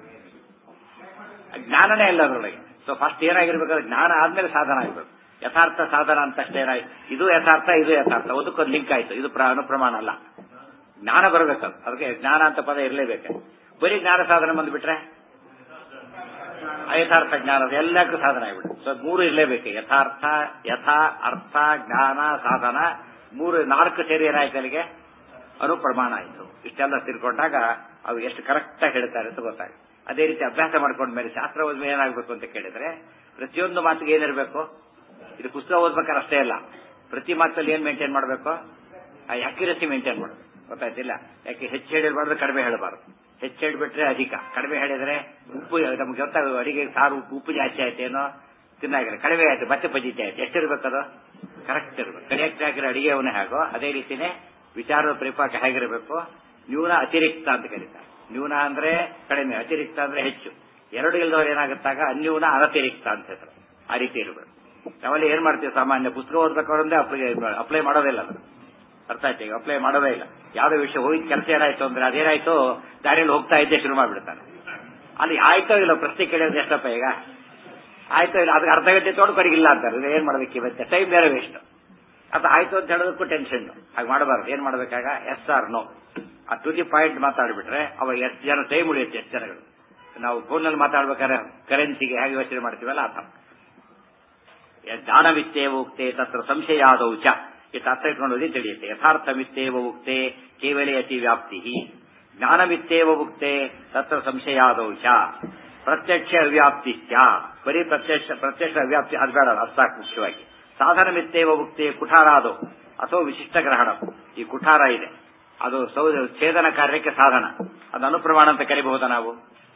S1: ಜ್ಞಾನನೇ ಇಲ್ಲ ಅದರೊಳಗೆ ಸೊ ಫಸ್ಟ್ ಏನಾಗಿರ್ಬೇಕಾದ್ರೆ ಜ್ಞಾನ ಆದ್ಮೇಲೆ ಸಾಧನ ಆಗಬೇಕು ಯಥಾರ್ಥ ಸಾಧನ ಅಂತ ಅಷ್ಟೇ ಏನಾಯ್ತು ಇದು ಯಥಾರ್ಥ ಇದು ಯಥಾರ್ಥ ಒಂದಕ್ಕೊಂದು ಲಿಂಕ್ ಆಯ್ತು ಇದು ಪ್ರ- ಅನುಪ್ರಮಾಣ ಅಲ್ಲ ಜ್ಞಾನ ಬರಬೇಕದು ಅದಕ್ಕೆ ಜ್ಞಾನ ಅಂತ ಪದ ಇರಲೇಬೇಕು ಬರೀ ಜ್ಞಾನ ಸಾಧನ ಬಂದ್ಬಿಟ್ರೆ ಅಯಥಾರ್ಥ ಜ್ಞಾನ ಎಲ್ಲಕ್ಕೂ ಸಾಧನ ಆಗ್ಬಿಡುತ್ತೆ ಸೊ ಮೂರು ಇರಲೇಬೇಕು ಯಥಾರ್ಥ ಯಥಾ ಅರ್ಥ ಜ್ಞಾನ ಸಾಧನ ಮೂರು ನಾಲ್ಕು ಸೇರಿ ಏನಾಯ್ತು ಅಲ್ಲಿಗೆ ಅನುಪ್ರಮಾಣ ಆಯಿತು ಇಷ್ಟೆಲ್ಲ ತಿಳ್ಕೊಂಡಾಗ ಅವು ಎಷ್ಟು ಕರೆಕ್ಟ್ ಆಗಿ ಹೇಳ್ತಾರೆ ಅಂತ ಗೊತ್ತಾಗುತ್ತೆ ಅದೇ ರೀತಿ ಅಭ್ಯಾಸ ಮಾಡ್ಕೊಂಡ ಮೇಲೆ ಶಾಸ್ತ್ರ ಓದ್ಮೇಲೆ ಏನಾಗಬೇಕು ಅಂತ ಕೇಳಿದ್ರೆ ಪ್ರತಿಯೊಂದು ಮಾತಿಗೆ ಏನಿರಬೇಕು ಇದು ಪುಸ್ತಕ ಓದ್ಬೇಕಾದ್ರೆ ಅಷ್ಟೇ ಅಲ್ಲ ಪ್ರತಿ ಮಾತಲ್ಲಿ ಏನ್ ಮೇಂಟೈನ್ ಮಾಡಬೇಕು ಆ ಅಕ್ಯುರಸಿ ಮೇಂಟೈನ್ ಮಾಡಬೇಕು ಗೊತ್ತಾಯ್ತಿಲ್ಲ ಯಾಕೆ ಹೆಚ್ಚು ಹೇಳಿರಬಾರ್ದು ಕಡಿಮೆ ಹೇಳಬಾರ್ದು ಹೆಚ್ಚು ಹೇಳಿಬಿಟ್ರೆ ಅಧಿಕ ಕಡಿಮೆ ಹೇಳಿದ್ರೆ ಉಪ್ಪು ನಮ್ಗೆ ಗೊತ್ತಾಗ ಅಡಿಗೆ ಸಾರು ಉಪ್ಪು ಉಪ್ಪು ಜಾಸ್ತಿ ಆಯ್ತೇನೋ ತಿನ್ನಾಗಿಲ್ಲ ಕಡಿಮೆ ಆಯ್ತು ಮತ್ತೆ ಪಜಿತಿ ಆಯ್ತು ಎಷ್ಟಿರ್ಬೇಕದು ಕರೆಕ್ಟ್ ಇರ್ಬೇಕು ಕರೆಕ್ಟ್ ಆಗಿರೋ ಅಡಿಗೆ ಅವನೇ ಹಾಗೋ ಅದೇ ರೀತಿನೇ ವಿಚಾರದ ಪರಿಪಾಕ ಹೇಗಿರಬೇಕು ನ್ಯೂನ ಅತಿರಿಕ್ತ ಅಂತ ಕರೀತಾರೆ ನ್ಯೂನ ಅಂದ್ರೆ ಕಡಿಮೆ ಅತಿರಿಕ್ತ ಅಂದ್ರೆ ಹೆಚ್ಚು ಎರಡು ಇಲ್ದವ್ರು ಏನಾಗುತ್ತಾಗ ಅನ್ಯೂನ ಅನತಿರಿಕ್ತ ಅಂತ ಹೆಸರು ಆ ರೀತಿ ಇರಬೇಕು ನಾವಲ್ಲಿ ಏನ್ ಮಾಡ್ತೀವಿ ಸಾಮಾನ್ಯ ಪುಸ್ತಕ ಓದ್ಬೇಕಾದ್ರೆ ಅಪ್ಲೈ ಅಪ್ಲೈ ಮಾಡೋದಿಲ್ಲ ಅದು ಅರ್ಥ ಆಯ್ತು ಈಗ ಅಪ್ಲೈ ಮಾಡೋದೇ ಇಲ್ಲ ಯಾವ್ದೋ ವಿಷಯ ಹೋಗಿ ಕೆಲಸ ಏನಾಯ್ತು ಅಂದ್ರೆ ಅದೇನಾಯ್ತು ದಾರಿಯಲ್ಲಿ ಹೋಗ್ತಾ ಇದ್ದೆ ಶುರು ಮಾಡ್ಬಿಡ್ತಾನೆ ಅಲ್ಲಿ ಆಯ್ತೋ ಇಲ್ಲ ಪ್ರಶ್ನೆ ಕೇಳಿದ್ರೆ ಎಷ್ಟಪ್ಪ ಈಗ ಆಯ್ತೋ ಇಲ್ಲ ಅದಕ್ಕೆ ಅರ್ಧ ಗಂಟೆ ತೋಡ್ ಕಡೆಗಿಲ್ಲ ಅಂತಾರೆ ಇದು ಏನ್ ಮಾಡ್ಬೇಕು ಇವತ್ತೆ ಟೈಮ್ ಬೇರೆ ವೇಸ್ಟ್ ಅದು ಆಯ್ತು ಅಂತ ಹೇಳೋದಕ್ಕೂ ಟೆನ್ಷನ್ ಹಾಗೆ ಮಾಡಬಾರ್ದು ಏನ್ ಮಾಡ್ಬೇಕಾಗ yes or no ah to the point ಮಾತಾಡ್ಬಿಟ್ರೆ ಅವಾಗ ಎಷ್ಟು ಜನ ಟೈಮ್ ಉಳಿಯುತ್ತೆ ಎಷ್ಟು ಜನಗಳು ನಾವು ಫೋನಲ್ಲಿ ಮಾತಾಡ್ಬೇಕಾದ್ರೆ ಕರೆನ್ಸಿಗೆ ಹೇಗೆ ಯೋಚನೆ ಮಾಡ್ತೀವಲ್ಲ ಆ ಥರ ಜ್ಞಾನವಿತ್ತೇವ ಉಕ್ತೆ ತತ್ರ ಸಂಶಯಾದೌ ಚ ಇತ್ತು ಅರ್ಥ ಇಟ್ಕೊಂಡು ತಿಳಿಯುತ್ತೆ ಯಥಾರ್ಥಮಿತ್ತೇವ ಉಕ್ತೆ ಕೇವಲ ಅತಿ ವ್ಯಾಪ್ತಿ ಜ್ಞಾನವಿತ್ತೇವ ಉಕ್ತೆ ತತ್ರ ಸಂಶಯಾದೌ ಚ ಪ್ರತ್ಯಕ್ಷ ಅವ್ಯಾಪ್ತಿ ಚ ಬರೀ ಪ್ರತ್ಯಕ್ಷ ಪ್ರತ್ಯಕ್ಷ ಅವ್ಯಾಪ್ತಿ ಅದು ಬೇಡ ಅದು ಸಾಕು ಮುಖ್ಯವಾಗಿ ಸಾಧನಮಿತ್ತೇವ ಉಕ್ತೆ ಕುಠಾರಾದೋ ಅಥವಾ ವಿಶಿಷ್ಟ ಗ್ರಹಣ ಈ ಕುಠಾರ ಇದೆ ಅದು ಸೌ ಛೇದನ ಕಾರ್ಯಕ್ಕೆ ಸಾಧನ ಅದು ಅನುಪ್ರಮಾಣ ಅಂತ ಕರಿಬಹುದಾ ನಾವು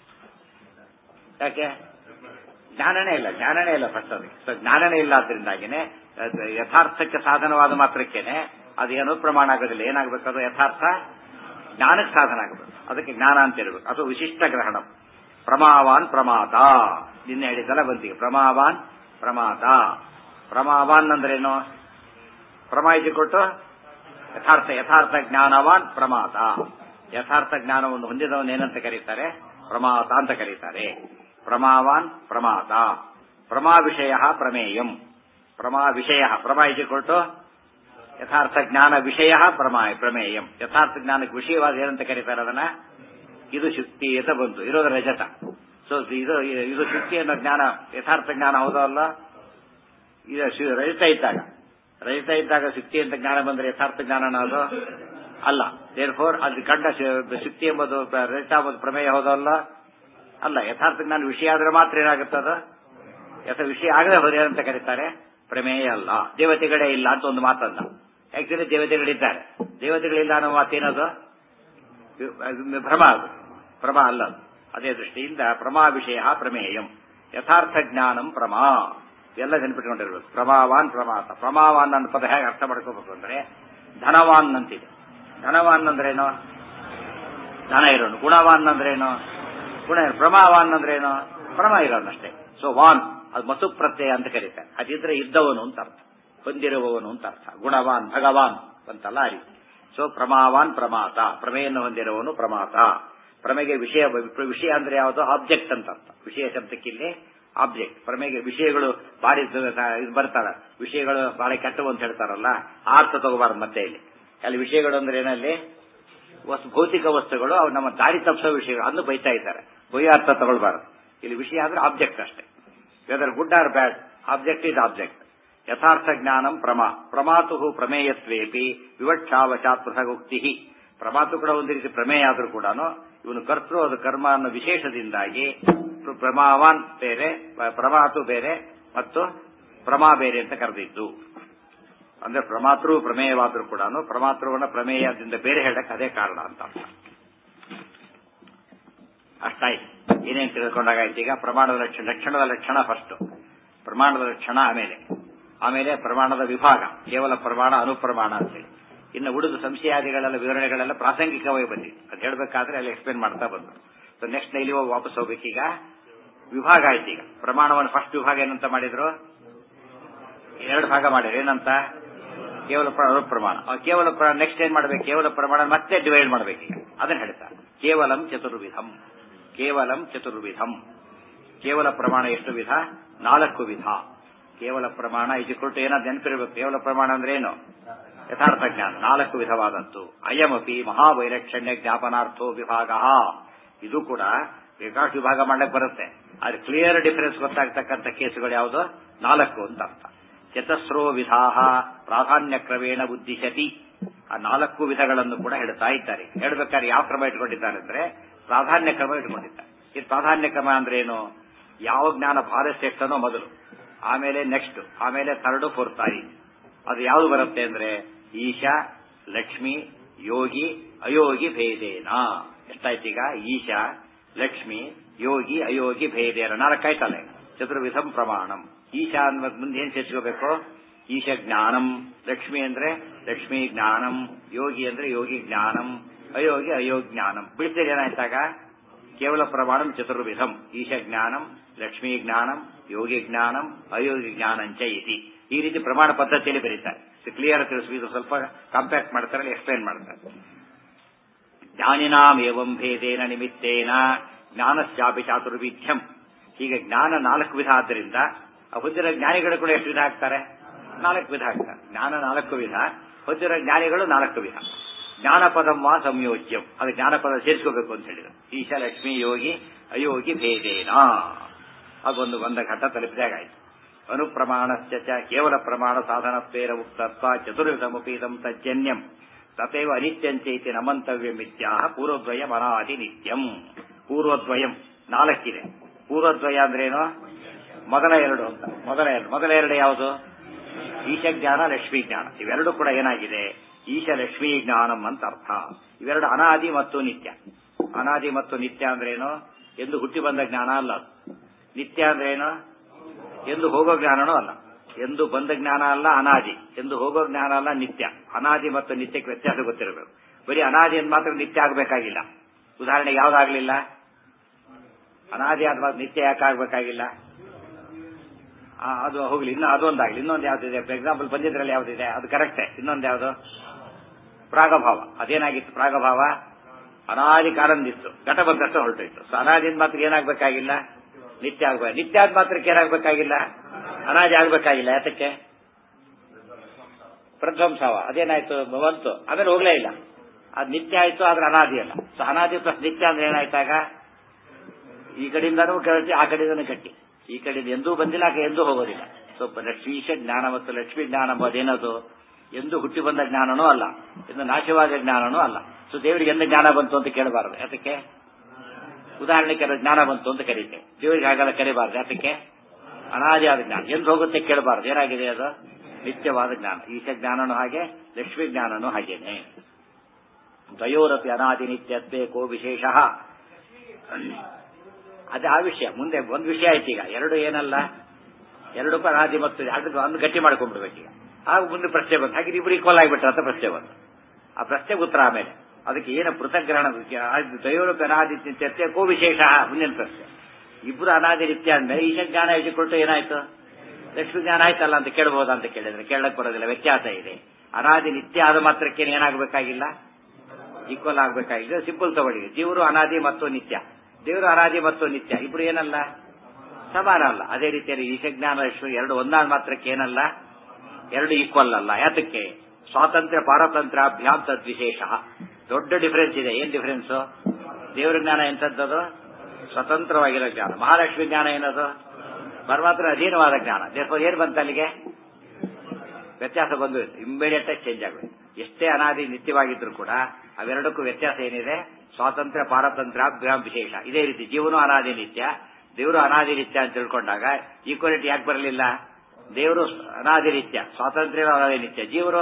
S1: ಯಾಕೆ ಜ್ಞಾನನೇ ಇಲ್ಲ ಜ್ಞಾನನೇ ಇಲ್ಲ ಫಸ್ಟ್ ಅದಕ್ಕೆ ಸೊ ಜ್ಞಾನನೇ ಇಲ್ಲ ಆದ್ರಿಂದಾಗಿನೇ ಅದು ಯಥಾರ್ಥಕ್ಕೆ ಸಾಧನವಾದ ಮಾತ್ರಕ್ಕೇನೆ ಅದು ಏನೋ ಪ್ರಮಾಣ ಆಗೋದಿಲ್ಲ ಏನಾಗಬೇಕು ಅದು ಯಥಾರ್ಥ ಜ್ಞಾನಕ್ಕೆ ಸಾಧನ ಆಗಬೇಕು ಅದಕ್ಕೆ ಜ್ಞಾನ ಅಂತ ಇರಬೇಕು ಅದು ವಿಶಿಷ್ಟ ಗ್ರಹಣ ಪ್ರಮಾವಾನ್ ಪ್ರಮಾದ ನಿನ್ನೆ ಹೇಳಿದ್ದಲ್ಲ ಬಂದಿಗೆ ಪ್ರಮಾವಾನ್ ಪ್ರಮಾದ ಪ್ರಮಾವಾನ್ ಅಂದ್ರೇನು ಪ್ರಮಾಯಿಸಿ ಕೊಟ್ಟು ಯಥಾರ್ಥ ಯಥಾರ್ಥ ಜ್ಞಾನವಾನ್ ಪ್ರಮಾದ ಯಥಾರ್ಥ ಜ್ಞಾನವನ್ನು ಹೊಂದಿದವನು ಏನಂತ ಕರೀತಾರೆ ಪ್ರಮಾದ ಅಂತ ಕರೀತಾರೆ ಪ್ರಮಾವಾನ್ ಪ್ರಮಾದ ಪ್ರಮಾ ವಿಷಯ ಪ್ರಮೇಯಂ ಪ್ರಮಾ ವಿಷಯ ಪ್ರಮಾ ಕೊಟ್ಟು ಯಥಾರ್ಥ ಜ್ಞಾನ ವಿಷಯ ಪ್ರಮಾಯ ಪ್ರಮೇಯಂ ಯಥಾರ್ಥ ಜ್ಞಾನಕ್ಕೆ ವಿಷಯವಾದ ಏನಂತ ಕರೀತಾರೆ ಅದನ್ನ ಇದು ಶುಕ್ತಿ ಅಂತ ಬಂತು ಇರೋದು ರಜತ ಸೊ ಇದು ಇದು ಶುಕ್ತಿ ಅನ್ನೋ ಜ್ಞಾನ ಯಥಾರ್ಥ ಜ್ಞಾನ ಹೌದೋ ಅಲ್ಲ ಇದು ಶು- ರಹಿತ ಇದ್ದಾಗ ರಹಿತ ಇದ್ದಾಗ ಶುಕ್ತಿ ಅಂತ ಜ್ಞಾನ ಬಂದ್ರೆ ಯಥಾರ್ಥ ಜ್ಞಾನ ಅನ್ನೋದು ಅಲ್ಲ ದೇರ್ ಫೋರ್ ಅದು ಕಂಡ ಶು- ಶುಕ್ತಿ ಎಂಬುದು ಪ್ರ- ರಹಿತ ಎಂಬುದು ಪ್ರಮೇಯ ಹೌದೋ ಅಲ್ಲ ಅಲ್ಲ ಯಥಾರ್ಥ ಜ್ಞಾನ ವಿಷಯ ಆದ್ರೆ ಮಾತ್ರ ಏನಾಗುತ್ತದ ಯಥ ವಿಷಯ ಆಗದೆ ಹೋದ್ರೆ ಅಂತ ಕರೀತಾರೆ ಪ್ರಮೇಯ ಅಲ್ಲ ದೇವತೆಗಳೇ ಇಲ್ಲ ಅಂತ ಒಂದು ಮಾತಲ್ಲ ಆಕ್ಚುಲಿ ದೇವತೆಗಳಿದ್ದಾರೆ ದೇವತೆಗಳಿಲ್ಲ ಅನ್ನೋ ಮಾತೇನದು ಅದು ಭ್ರಮ ಅದು ಭ್ರಮ ಅಲ್ಲ ಅದು. ಅದೇ ದೃಷ್ಟಿಯಿಂದ ಪ್ರಮಾ ವಿಷಯ ಪ್ರಮೇಯಂ ಯಥಾರ್ಥ ಜ್ಞಾನಂ ಪ್ರಮಾ ಎಲ್ಲ ನೆನಪಿಟ್ಕೊಂಡಿರ್ಬೇಕು ಪ್ರಮಾವಾನ್ ಪ್ರಮಾತ ಪ್ರಮಾವಾನ್ ಅನ್ನೋ ಪದ ಹೇಗೆ ಅರ್ಥ ಮಾಡ್ಕೋಬೇಕು ಅಂದ್ರೆ ಧನವಾನ್ ಅಂತಿದೆ ಧನವಾನ್ ಅಂದ್ರೇನು ಧನ ಇರೋನು ಗುಣವಾನ್ ಅಂದ್ರೇನು ಗುಣ ಇರೋ- ಪ್ರಮಾವಾನ್ ಅಂದ್ರೇನು ಪ್ರಮ ಇರೋನಷ್ಟೇ ಸೊ ವಾನ್ ಅದು ಮಸು ಪ್ರತ್ಯಯ ಅಂತ ಕರೀತಾರೆ ಅದಿದ್ರೆ ಇದ್ದವನು ಅಂತ ಅರ್ಥ ಹೊಂದಿರುವವನು ಅಂತ ಅರ್ಥ ಗುಣವಾನ್ ಭಗವಾನ್ ಅಂತಲ್ಲ ಆ ರೀತಿ ಸೊ ಪ್ರಮಾವಾನ್ ಪ್ರಮಾತ ಪ್ರಮೇಯನ್ನು ಹೊಂದಿರುವವನು ಪ್ರಮಾತ ಪ್ರಮೆಗೆ ವಿಷಯ ವಿಷಯ ಅಂದ್ರೆ ಯಾವುದು ಆಬ್ಜೆಕ್ಟ್ ಅಂತ ಅರ್ಥ ವಿಷಯ ಶಬ್ದಕ್ಕಿಲ್ಲಿ ಆಬ್ಜೆಕ್ಟ್ ಪ್ರಮೆಗೆ ವಿಷಯಗಳು ಬಾರಿ ಇದು ಬರ್ತಾರ ವಿಷಯಗಳು ಬಹಳ ಕೆಟ್ಟವು ಅಂತ ಹೇಳ್ತಾರಲ್ಲ ಆ ಅರ್ಥ ತಗೋಬಾರ್ದು ಮತ್ತೆ ಇಲ್ಲಿ ಅಲ್ಲಿ ವಿಷಯಗಳು ಅಂದ್ರೆ ಏನಲ್ಲಿ ವಸ್ತು ಭೌತಿಕ ವಸ್ತುಗಳು ಅವು ನಮ್ಮ ದಾರಿ ತಪ್ಪಿಸೋ ವಿಷಯಗಳು ಅದನ್ನು ಬೈತಾ ಇದ್ದಾರೆ ಬೈಯೋ ಅರ್ಥ ತಗೊಳ್ಬಾರ್ದು ಇಲ್ಲಿ ವಿಷಯ ಅಂದ್ರೆ ಆಬ್ಜೆಕ್ಟ್ ಅಷ್ಟೇ whether good or bad object is object ಯಥಾರ್ಥ ಜ್ಞಾನಂ ಪ್ರಮಾ ಪ್ರಮಾತು ಪ್ರಮೇಯತ್ವೇಪಿ ವಿವಕ್ಷಾವಶಾತ್ ಪೃಥಗುಕ್ತಿ ಪ್ರಮಾತು ಕೂಡ ಒಂದು ರೀತಿ ಪ್ರಮೇಯ ಆದರೂ ಕೂಡ ಇವನು ಕರ್ತೃ ಅದು ಕರ್ಮ ಅನ್ನೋ ವಿಶೇಷದಿಂದಾಗಿ ಪ್ರ- ಪ್ರಮಾವಾನ್ ಬೇರೆ ಪ- ಪ್ರಮಾತು ಬೇರೆ ಮತ್ತು ಪ್ರಮಾ ಬೇರೆ ಅಂತ ಕರೆದಿದ್ದು ಅಂದ್ರೆ ಪ್ರಮಾತೃ ಪ್ರಮೇಯವಾದರೂ ಕೂಡ ಪ್ರಮಾತೃವನ್ನ ಪ್ರಮೇಯದಿಂದ ಬೇರೆ ಹೇಳಕ್ ಅದೇ ಕಾರಣ ಅಂತ ಅರ್ಥ ಅಷ್ಟಾಯ್ತು ಏನೇನು ತಿಳ್ಕೊಂಡಾಗಾಯ್ತು ಈಗ ಪ್ರಮಾಣದ ಲಕ್ಷಣ ಲಕ್ಷಣದ ಲಕ್ಷಣ ಫಸ್ಟ್ ಪ್ರಮಾಣದ ಲಕ್ಷಣ ಆಮೇಲೆ ಆಮೇಲೆ ಪ್ರಮಾಣದ ವಿಭಾಗ ಕೇವಲ ಪ್ರಮಾಣ ಅನುಪ್ರಮಾಣ ಅಂತೇಳಿ ಇನ್ನು ಉಳಿದು ಸಂಶಯಾದಿಗಳೆಲ್ಲ ವಿವರಣೆಗಳೆಲ್ಲ ಪ್ರಾಸಂಗಿಕವಾಗಿ ಬಂದಿದೆ ಅದು ಹೇಳಬೇಕಾದ್ರೆ ಅಲ್ಲಿ ಎಕ್ಸ್ಪ್ಲೇನ್ ಮಾಡ್ತಾ ಬಂದರು ಸೊ ನೆಕ್ಸ್ಟ್ ಇಲ್ಲಿ ಹೋಗಿ ವಾಪಸ್ ಹೋಗ್ಬೇಕೀಗ ವಿಭಾಗ ಆಯ್ತು ಈಗ ಪ್ರಮಾಣವನ್ನು ಫಸ್ಟ್ ವಿಭಾಗ ಏನಂತ ಮಾಡಿದ್ರು ಎರಡು ಭಾಗ ಮಾಡಿದ್ರು ಏನಂತ ಕೇವಲ ಪ್ರ- ಅನುಪ್ರಮಾಣ ಆ ಕೇವಲ ನೆಕ್ಸ್ಟ್ ಏನ್ ಮಾಡ್ಬೇಕು ಕೇವಲ ಪ್ರಮಾಣ ಮತ್ತೆ ಡಿವೈಡ್ ಮಾಡ್ಬೇಕೀಗ ಅದನ್ನ ಹೇಳ್ತಾರೆ ಕೇವಲಂ ಚತುರ್ವಿಧಂ ಕೇವಲಂ ಚತುರ್ವಿಧಂ ಕೇವಲ ಪ್ರಮಾಣ ಎಷ್ಟು ವಿಧ ನಾಲ್ಕು ವಿಧ ಕೇವಲ ಪ್ರಮಾಣ ಇಜಿಕೊಟ್ಟು ಏನಾದ್ರು ನೆನಪಿರಬೇಕು ಕೇವಲ ಪ್ರಮಾಣ ಅಂದ್ರೆ ಏನು ಯಥಾರ್ಥ ಜ್ಞಾನ ನಾಲ್ಕು ವಿಧವಾದದ್ದು ಅಯಮಪಿ ಮಹಾವೈಲಕ್ಷಣ್ಯ ಜ್ಞಾಪನಾರ್ಥೋ ವಿಭಾಗ ಇದು ಕೂಡ ಬೇಕಾಷ್ಟು ವಿಭಾಗ ಮಾಡಕ್ ಬರುತ್ತೆ ಆದ್ರೆ ಕ್ಲಿಯರ್ ಡಿಫರೆನ್ಸ್ ಗೊತ್ತಾಗ್ತಕ್ಕಂಥ ಕೇಸುಗಳು ಯಾವುದು ನಾಲ್ಕು ಅಂತ ಅರ್ಥ ಚತಸ್ರೋ ವಿಧಾ ಪ್ರಾಧಾನ್ಯ ಕ್ರಮೇಣ ಉದ್ದೇಶತಿ ಆ ನಾಲ್ಕು ವಿಧಗಳನ್ನು ಕೂಡ ಹೇಳ್ತಾ ಇದ್ದಾರೆ ಹೇಳ್ಬೇಕಾದ್ರೆ ಯಾವ ಕ್ರಮ ಇಟ್ಕೊಂಡಿದ್ದಾರೆ ಅಂದ್ರೆ ಪ್ರಾಧಾನ್ಯ ಕ್ರಮ ಇಟ್ಕೊಂಡಿದ್ದಾರೆ ಈ ಪ್ರಾಧಾನ್ಯ ಕ್ರಮ ಅಂದ್ರೆ ಏನು ಯಾವ ಜ್ಞಾನ ಭಾರ ಶ್ರೇಷ್ಠನೋ ಮೊದಲು ಆಮೇಲೆ ನೆಕ್ಸ್ಟ್ ಆಮೇಲೆ ಥರ್ಡ್ ಫೋರ್ತ್ ಆಗಿ ಅದು ಯಾವುದು ಬರುತ್ತೆ ಅಂದ್ರೆ ಈಶಾ ಲಕ್ಷ್ಮಿ ಯೋಗಿ ಅಯೋಗಿ ಭೇದೇನ ಎಷ್ಟಾಯ್ತೀಗ ಈಶಾ ಲಕ್ಷ್ಮಿ ಯೋಗಿ ಅಯೋಗಿ ಭೇದೇನ ನಾಲ್ಕಾಯ್ತಲ್ಲ ಚತುರ್ವಿಧಂ ಪ್ರಮಾಣಂ ಈಶಾ ಅನ್ನೋದ್ ಮುಂದೆ ಏನ್ ಸೇರ್ಸ್ಕೋಬೇಕು ಈಶ ಜ್ಞಾನಂ ಲಕ್ಷ್ಮಿ ಅಂದ್ರೆ ಲಕ್ಷ್ಮೀ ಜ್ಞಾನಂ ಯೋಗಿ ಅಂದ್ರೆ ಯೋಗಿ ಜ್ಞಾನಂ ಅಯೋಗಿ ಅಯೋಜ್ಞಾನಂ ಬಿಡಿಸಿದ್ರೆ ಏನಾಯ್ತಾಗ ಕೇವಲ ಪ್ರಮಾಣಂ ಚತುರ್ವಿಧಂ ಈಶ ಜ್ಞಾನಂ ಲಕ್ಷ್ಮೀ ಜ್ಞಾನಂ ಯೋಗಿ ಜ್ಞಾನಂ ಅಯೋಗಿ ಜ್ಞಾನಂಚ ಇತಿ ಈ ರೀತಿ ಪ್ರಮಾಣ ಪದ್ಧತಿಯಲ್ಲಿ ಬರೀತಾರೆ ಕ್ಲಿಯರ್ ತಿಳಿಸಿ ಇದು ಸ್ವಲ್ಪ ಕಾಂಪ್ಯಾಕ್ಟ್ ಮಾಡ್ತಾರೆ ಎಕ್ಸ್ಪ್ಲೈನ್ ಮಾಡ್ತಾರೆ ಜ್ಞಾನಿನಾಂ ಏವಂ ಭೇದೇನ ನಿಮಿತ್ತೇನ ಜ್ಞಾನಸ್ಯಾಪಿ ಚಾತುರ್ವಿಧ್ಯಂ ಹೀಗೆ ಜ್ಞಾನ ನಾಲ್ಕು ವಿಧ ಆದ್ದರಿಂದ ಆ ಹೊಂದಿರೋ ಜ್ಞಾನಿಗಳು ಕೂಡ ಎಷ್ಟು ವಿಧ ಆಗ್ತಾರೆ ನಾಲ್ಕು ವಿಧ ಆಗ್ತಾರೆ ಜ್ಞಾನ ನಾಲ್ಕು ವಿಧ ಹೊಂದಿರೋ ಜ್ಞಾನಿಗಳು ನಾಲ್ಕು ವಿಧ ಜ್ಞಾನಪದಂ ವಾ ಸಂಯೋಜ್ಯಂ ಅದು ಜ್ಞಾನಪದ ಸೇರಿಸ್ಕೋಬೇಕು ಅಂತ ಹೇಳಿದ್ರು ಈಶ ಲಕ್ಷ್ಮಿ ಯೋಗಿ ಅಯೋಗಿ ಭೇದೇನ ಅದೊಂದು ಒಂದು ಘಟ್ಟ ತಲುಪಿದಾಗಾಯ್ತು ಅನುಪ್ರಮಾಣಸ್ಯ ಚ ಕೇವಲ ಪ್ರಮಾಣ ಸಾಧನತ್ವೇನ ಉಕ್ತತ್ವ ಚತುರ್ವಿಧಮುಪೀದಂ ತಜ್ಜನ್ಯಂ ತಥೈವ ಅನಿತ್ಯಂಚೈತಿ ನಮಂತವ್ಯಮಿತ್ಯಾ ಪೂರ್ವದ್ವಯಂ ಅನಾದಿ ನಿತ್ಯಂ ಪೂರ್ವದ್ವಯಂ ನಾಲ್ಕಿದೆ ಪೂರ್ವದ್ವಯ ಅಂದ್ರೇನು ಮೊದಲ ಎರಡು ಅಂತ ಮೊದಲ ಎರಡು ಮೊದಲ ಎರಡು ಯಾವುದು ಈಶ ಜ್ಞಾನ ಲಕ್ಷ್ಮೀ ಜ್ಞಾನ ಇವೆರಡು ಕೂಡ ಏನಾಗಿದೆ ಈಶ ಲಕ್ಷ್ಮೀ ಜ್ಞಾನಂ ಅಂತ ಅರ್ಥ ಇವೆರಡು ಅನಾದಿ ಮತ್ತು ನಿತ್ಯ ಅನಾದಿ ಮತ್ತು ನಿತ್ಯ ಅಂದ್ರೇನು ಎಂದು ಹುಟ್ಟಿ ಬಂದ ಜ್ಞಾನ ಅಲ್ಲ ಅದು. ನಿತ್ಯ ಅಂದ್ರೇನು ಎಂದು ಹೋಗೋ ಜ್ಞಾನನೂ ಅಲ್ಲ ಎಂದು ಬಂದ ಜ್ಞಾನ ಅಲ್ಲ ಅನಾದಿ ಎಂದು ಹೋಗೋ ಜ್ಞಾನ ಅಲ್ಲ ನಿತ್ಯ ಅನಾದಿ ಮತ್ತು ನಿತ್ಯಕ್ಕೆ ವ್ಯತ್ಯಾಸ ಗೊತ್ತಿರಬೇಕು ಬರೀ ಅನಾದಿ ಅಂತ ಮಾತ್ರ ನಿತ್ಯ ಆಗಬೇಕಾಗಿಲ್ಲ ಉದಾಹರಣೆಗೆ ಯಾವ್ದಾಗ್ಲಿಲ್ಲ ಅನಾದಿ ಅಥವಾ ನಿತ್ಯ ಯಾಕೆ ಆಗ್ಬೇಕಾಗಿಲ್ಲ ಆ, ಅದು ಹೋಗ್ಲಿ ಇನ್ನು ಅದೊಂದಾಗ್ಲಿ ಇನ್ನೊಂದು ಯಾವ್ದಿದೆ ಫಾರ್ ಎಕ್ಸಾಂಪಲ್ ಬಂದಿದ್ರಲ್ಲಿ ಯಾವ್ದಿದೆ ಅದು ಕರೆಕ್ಟೇ ಇನ್ನೊಂದು ಯಾವ್ದು ಪ್ರಾಗಭಾವ ಅದೇನಾಗಿತ್ತು ಪ್ರಾಗಭಾವ ಅನಾದಿ ಕಾಲಂದಿತ್ತು ಘಟ ಬಂದಷ್ಟು ಹೊರಟೋಯ್ತು ಸೊ ಅನಾದಿನ ಮಾತ್ರ ಏನಾಗ್ಬೇಕಾಗಿಲ್ಲ ನಿತ್ಯ ಆಗ್ಬೇಕು ನಿತ್ಯ ಆದ ಮಾತ್ರಕ್ಕೆ ಏನಾಗ್ಬೇಕಾಗಿಲ್ಲ ಅನಾದಿ ಆಗ್ಬೇಕಾಗಿಲ್ಲ ಯಾತಕ್ಕೆ ಪ್ರಧ್ವಂಸವ ಅದೇನಾಯ್ತು ಬಂತು ಆಮೇಲೆ ಹೋಗ್ಲೇ ಇಲ್ಲ ಅದು ನಿತ್ಯ ಆಯ್ತು ಆದ್ರೆ ಅನಾದಿ ಅಲ್ಲ ಸೊ ಅನಾದಿ ಪ್ಲಸ್ ನಿತ್ಯ ಅಂದ್ರೆ ಏನಾಯ್ತಾಗ ಈ ಕಡೆಯಿಂದನೂ ಗಟ್ಟಿ ಆ ಕಡೆಯಿಂದನೂ ಗಟ್ಟಿ ಈ ಕಡೆಯಿಂದ ಎಂದೂ ಬಂದಿಲ್ಲ ಆ ಕಡೆ ಎಂದೂ ಹೋಗೋದಿಲ್ಲ ಸೊ ಲಕ್ಷ್ಮೀಶ ಜ್ಞಾನ ಮತ್ತು ಲಕ್ಷ್ಮೀ ಜ್ಞಾನ ಎಂಬುದೇನದು ಎಂದು ಹುಟ್ಟಿ ಬಂದ ಜ್ಞಾನನೂ ಅಲ್ಲ ಎಂದು ನಾಶವಾದ ಜ್ಞಾನನೂ ಅಲ್ಲ ಸೊ ದೇವರಿಗೆ ಎಂದು ಜ್ಞಾನ ಬಂತು ಅಂತ ಕೇಳಬಾರದು ಯಾತಕ್ಕೆ ಉದಾಹರಣೆ ಕೆಲ ಜ್ಞಾನ ಬಂತು ಅಂತ ಕರೀತೆ ದೇವರಿಗೆ ಹಾಗೆಲ್ಲ ಕರಿಬಾರ್ದು ಯಾತಕ್ಕೆ ಅನಾದಿಯಾದ ಜ್ಞಾನ ಎಂದು ಹೋಗುತ್ತೆ ಕೇಳಬಾರ್ದು ಏನಾಗಿದೆ ಅದು ನಿತ್ಯವಾದ ಜ್ಞಾನ ಈಶ ಜ್ಞಾನನೂ ಹಾಗೆ ಲಕ್ಷ್ಮೀ ಜ್ಞಾನನೂ ಹಾಗೇನೆ ದ್ವಯೋರಪಿ ಅನಾದಿ ನಿತ್ಯತ್ವೇ ಕೋ ವಿಶೇಷ ಅದೇ ಆ ವಿಷಯ ಮುಂದೆ ಒಂದು ವಿಷಯ ಆಯ್ತು ಈಗ ಎರಡು ಏನಲ್ಲ ಎರಡಕ್ಕೂ ಅನಾದಿ ಮತ್ತು ಅದಕ್ಕೆ ಒಂದು ಗಟ್ಟಿ ಮಾಡ್ಕೊಂಡ್ಬಿಡ್ಬೇಕೀಗ ಆಗ ಮುಂದೆ ಪ್ರಶ್ನೆ ಬಂತು ಹಾಗೆ ಇಬ್ಬರು ಈಕ್ವಲ್ ಆಗಿಬಿಟ್ರೆ ಅಂತ ಪ್ರಶ್ನೆ ಬಂತು ಆ ಪ್ರಶ್ನೆಗೆ ಉತ್ತರ ಆಮೇಲೆ ಅದಕ್ಕೆ ಏನು ಪೃಥಗ್ರಹಣ ದ್ವಯೋರಪಿ ಅನಾದಿ ನಿತ್ಯತ್ವೇ ಕೋ ವಿಶೇಷ ಮುಂದಿನ ಪ್ರಶ್ನೆ ಇಬ್ರು ಅನಾದಿ ನಿತ್ಯ ಅಂದ್ಮೇಲೆ ಈಶ ಜ್ಞಾನ ಇಟ್ಟುಕೊಟ್ಟು ಏನಾಯ್ತು ಲಕ್ಷ್ಮೀ ಜ್ಞಾನ ಆಯ್ತಲ್ಲ ಅಂತ ಕೇಳಬಹುದಾ ಅಂತ ಕೇಳಿದ್ರೆ ಕೇಳಕ್ ಬರೋದಿಲ್ಲ ವ್ಯತ್ಯಾಸ ಇದೆ ಅನಾದಿ ನಿತ್ಯ ಆದ ಮಾತ್ರಕ್ಕೇನು ಏನಾಗಬೇಕಾಗಿಲ್ಲ ಈಕ್ವಲ್ ಆಗಬೇಕಾಗಿದೆ ಸಿಂಪಲ್ ತಗೊಳ್ಳಿ ಜೀವರು ಅನಾದಿ ಮತ್ತು ನಿತ್ಯ ದೇವರು ಅನಾದಿ ಮತ್ತು ನಿತ್ಯ ಇಬ್ರು ಏನಲ್ಲ ಸಮಾನ ಅಲ್ಲ ಅದೇ ರೀತಿಯಲ್ಲಿ ಈಶಜ್ಞಾನ ಲಕ್ಷ್ಮಿ ಎರಡು ಒಂದಾದ ಮಾತ್ರಕ್ಕೆ ಏನಲ್ಲ ಎರಡು ಈಕ್ವಲ್ ಅಲ್ಲ ಯಾತಕ್ಕೆ ಸ್ವಾತಂತ್ರ್ಯ ಪಾರತಂತ್ರ್ಯ ಅಭ್ಯಾಮ್ ತದ್ವಿಶೇಷ ದೊಡ್ಡ ಡಿಫರೆನ್ಸ್ ಇದೆ ಏನ್ ಡಿಫರೆನ್ಸ್ ದೇವರ ಜ್ಞಾನ ಎಂಥದ್ದು ಸ್ವತಂತ್ರವಾಗಿರೋ ಜ್ಞಾನ ಮಹಾಲಕ್ಷ್ಮಿ ಜ್ಞಾನ ಏನದು ಪರಮಾತ್ಮ ಅಧೀನವಾದ ಜ್ಞಾನ ದೇಶ ಏನ್ ಬಂತ ಅಲ್ಲಿಗೆ ವ್ಯತ್ಯಾಸ ಬಂದು ಇಮ್ಮಿಡಿಯೇಟ್ ಆಗಿ ಚೇಂಜ್ ಆಗಬೇಕು ಎಷ್ಟೇ ಅನಾದಿ ನಿತ್ಯವಾಗಿದ್ರು ಕೂಡ ಅವೆರಡಕ್ಕೂ ವ್ಯತ್ಯಾಸ ಏನಿದೆ ಸ್ವಾತಂತ್ರ್ಯ ಪಾರತಂತ್ರ್ಯ ಅಭ್ಯಾಮ್ ವಿಶೇಷ ಇದೇ ರೀತಿ ಜೀವನು ಅನಾದಿ ನಿತ್ಯ ದೇವರು ಅನಾದಿ ನಿತ್ಯ ಅಂತ ತಿಳ್ಕೊಂಡಾಗ ಈಕ್ವಾಲಿಟಿ ಯಾಕೆ ಬರಲಿಲ್ಲ ದೇವರು ಅನಾದಿ ನಿತ್ಯ ಸ್ವಾತಂತ್ರ್ಯ ಅನಾದಿ ನಿತ್ಯ ಜೀವರು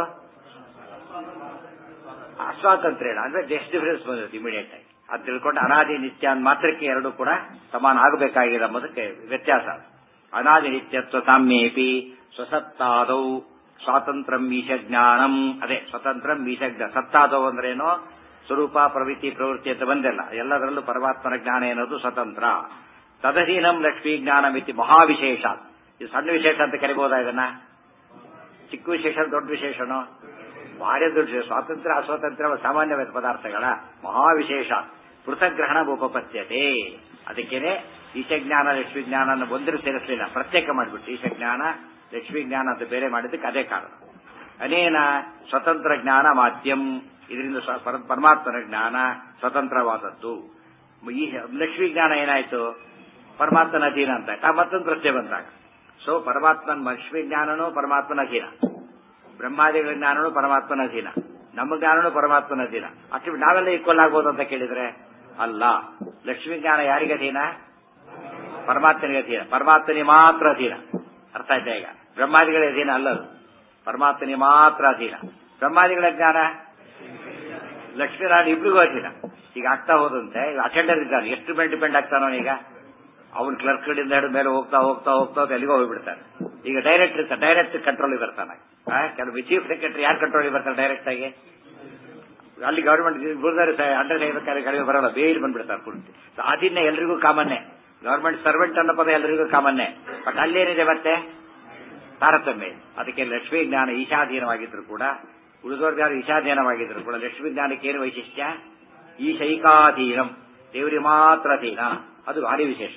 S1: ಅಸ್ವಾತಂತ್ರ್ಯ ಅಂದ್ರೆ ಎಷ್ಟು ಡಿಫರೆನ್ಸ್ ಬಂದಿರುತ್ತೆ ಇಮಿಡಿಯೇಟ್ ಆಗಿ ಅದು ತಿಳ್ಕೊಂಡು ಅನಾದಿ ನಿತ್ಯ ಅಂದ್ ಮಾತ್ರಕ್ಕೆ ಎರಡು ಕೂಡ ಸಮಾನ ಆಗಬೇಕಾಗಿದೆ ಎಂಬುದಕ್ಕೆ ವ್ಯತ್ಯಾಸ ಅನಾದಿ ನಿತ್ಯತ್ವ ಸಾಮ್ಯೇಪಿ ಸ್ವಸತ್ತಾದೌ ಸ್ವಾತಂತ್ರ್ಯಂ ಈಶಜ್ಞಾನಂ ಅದೇ ಸ್ವತಂತ್ರಂ ಈಶಜ್ಞ ಸತ್ತಾದವು ಅಂದ್ರೇನೋ ಸ್ವರೂಪ ಪ್ರವೃತ್ತಿ ಪ್ರವೃತ್ತಿ ಅಂತ ಬಂದಿಲ್ಲ ಎಲ್ಲದರಲ್ಲೂ ಪರಮಾತ್ಮನ ಜ್ಞಾನ ಏನೋದು ಸ್ವತಂತ್ರ ತದಹೀನಂ ಲಕ್ಷ್ಮೀ ಜ್ಞಾನಮಿತಿ ಮಹಾವಿಶೇಷ ಇದು ಸಣ್ಣ ವಿಶೇಷ ಅಂತ ಕರಿಬಹುದಾ ಇದನ್ನ ಚಿಕ್ಕ ವಿಶೇಷ ದೊಡ್ಡ ವಿಶೇಷನೋ ಭಾರಿ ದೊಡ್ಡ ವಿಶೇಷ. ಸ್ವಾತಂತ್ರ್ಯ ಅಸ್ವಾತಂತ್ರ್ಯ ಸಾಮಾನ್ಯ ಪದಾರ್ಥಗಳ ಮಹಾವಿಶೇಷ ಪೃಥಗ್ರಹಣ ಉಪಪತ್ಯತೆ ಅದಕ್ಕೇನೆ ಈಶಜ್ಞಾನ ಲಕ್ಷ್ಮೀ ಜ್ಞಾನ ಒಂದರೂ ಸೇರಿಸಲಿಲ್ಲ ಪ್ರತ್ಯೇಕ ಮಾಡಿಬಿಟ್ಟು ಈಶಜ್ಞಾನ ಲಕ್ಷ್ಮೀ ಜ್ಞಾನ ಅಂತ ಬೇರೆ ಮಾಡಿದ್ದಕ್ಕೆ ಅದೇ ಕಾರಣ ಅನೇನ ಸ್ವತಂತ್ರ ಜ್ಞಾನ ಮಾಧ್ಯಮ ಇದರಿಂದ ಸ್ವ- ಪರ- ಪರಮಾತ್ಮನ ಜ್ಞಾನ ಸ್ವತಂತ್ರವಾದದ್ದು ಈ ಲಕ್ಷ್ಮೀ ಜ್ಞಾನ ಏನಾಯ್ತು ಪರಮಾತ್ಮನ ಅಧೀನ ಅಂತ ಆಯ್ತು. ಆ ಮತ್ತೊಂದು ಪ್ರಶ್ನೆ ಬಂದಾಗ ಸೊ ಪರಮಾತ್ಮನ ಲಕ್ಷ್ಮೀ ಜ್ಞಾನನೂ ಪರಮಾತ್ಮನ ಅಧೀನ ಬ್ರಹ್ಮಾದಿಗಳ ಜ್ಞಾನನೂ ಪರಮಾತ್ಮನ ಅಧೀನ ನಮ್ಮ ಜ್ಞಾನನೂ ಪರಮಾತ್ಮನ ಅಧೀನ ಅಷ್ಟು ನಾವೆಲ್ಲ ಈಕ್ವಲ್ ಆಗ್ಬೋದು ಅಂತ ಕೇಳಿದ್ರೆ ಅಲ್ಲ ಲಕ್ಷ್ಮೀ ಜ್ಞಾನ ಯಾರಿಗೆ ಅಧೀನ ಪರಮಾತ್ಮನಿಗೆ ಅಧೀನ ಪರಮಾತ್ಮನಿಗೆ ಮಾತ್ರ ಅಧೀನ ಅರ್ಥ ಆಯ್ತಾ ಈಗ ಬ್ರಹ್ಮಾದಿಗಳ ಅಧೀನ ಅಲ್ಲದು ಪರಮಾತ್ಮನಿಗೆ ಮಾತ್ರ ಅಧೀನ ಬ್ರಹ್ಮಾದಿಗಳ ಜ್ಞಾನ ಲಕ್ಷ್ಮೀನಾರಾಯಣ ಇಬ್ರಿಗೂ ಅಧೀನ ಈಗ ಆಗ್ತಾ ಹೋದಂತೆ ಈಗ ಅಟೆಂಡರ್ ಇದ್ದಾನೆ ಎಷ್ಟು ಮೇಲೆ ಡಿಪೆಂಡ್ ಆಗ್ತಾನೋ ಈಗ ಅವನ್ ಕ್ಲರ್ಕ್ ಕಡೆಯಿಂದ ಹಿಡಿದ ಮೇಲೆ ಹೋಗ್ತಾ ಹೋಗ್ತಾ ಹೋಗ್ತಾ ಹೋಗ್ತಾ ಎಲ್ಲಿಗೋ ಹೋಗ್ಬಿಡ್ತಾನೆ ಈಗ ಡೈರೆಕ್ಟ್ ಇರ್ತಾನೆ ಡೈರೆಕ್ಟ್ ಕಂಟ್ರೋಲ್ ಬರ್ತಾನೆ ಆ, ಕೆಲವು ಚೀಫ್ ಸೆಕ್ರೆಟರಿ ಯಾರು ಕಂಟ್ರೋಲ್ ಬರ್ತಾರೆ ಡೈರೆಕ್ಟ್ ಆಗಿ ಅಲ್ಲಿ ಗವರ್ಮೆಂಟ್ ಗುರುದಾರಿ ಅಂಡರ್ ಸೈಬೇಕಾದ್ರೆ ಕಡಿಮೆ ಬರಲ್ಲ ಬೇರೆ ಬಂದ್ಬಿಡ್ತಾರೆ ಪೂರ್ತಿ So ಅದನ್ನೇ ಎಲ್ರಿಗೂ ಕಾಮನ್ನೇ ಗವರ್ಮೆಂಟ್ ಸರ್ವೆಂಟ್ ಅನ್ನೋ ಪದ ಎಲ್ಲರಿಗೂ ಕಾಮನ್ನೇ ಬಟ್ ಅಲ್ಲೇನಿದೆ ಮತ್ತೆ ತಾರತಮ್ಯ ಇದೆ. ಅದಕ್ಕೆ ಲಕ್ಷ್ಮೀ ಜ್ಞಾನ ಈಶಾಧೀನವಾಗಿದ್ರು ಕೂಡ ಉಳಿದವ್ರಿಗೆ ಯಾರು ಈಶಾಧೀನವಾಗಿದ್ರು ಕೂಡ ಲಕ್ಷ್ಮೀ ಜ್ಞಾನಕ್ಕೆ ಏನು ವೈಶಿಷ್ಟ್ಯ ಈಶೈಕಾಧೀನಂ ದೇವರಿಗೆ ಮಾತ್ರ ಅಧೀನ ಅದು ಭಾರಿ ವಿಶೇಷ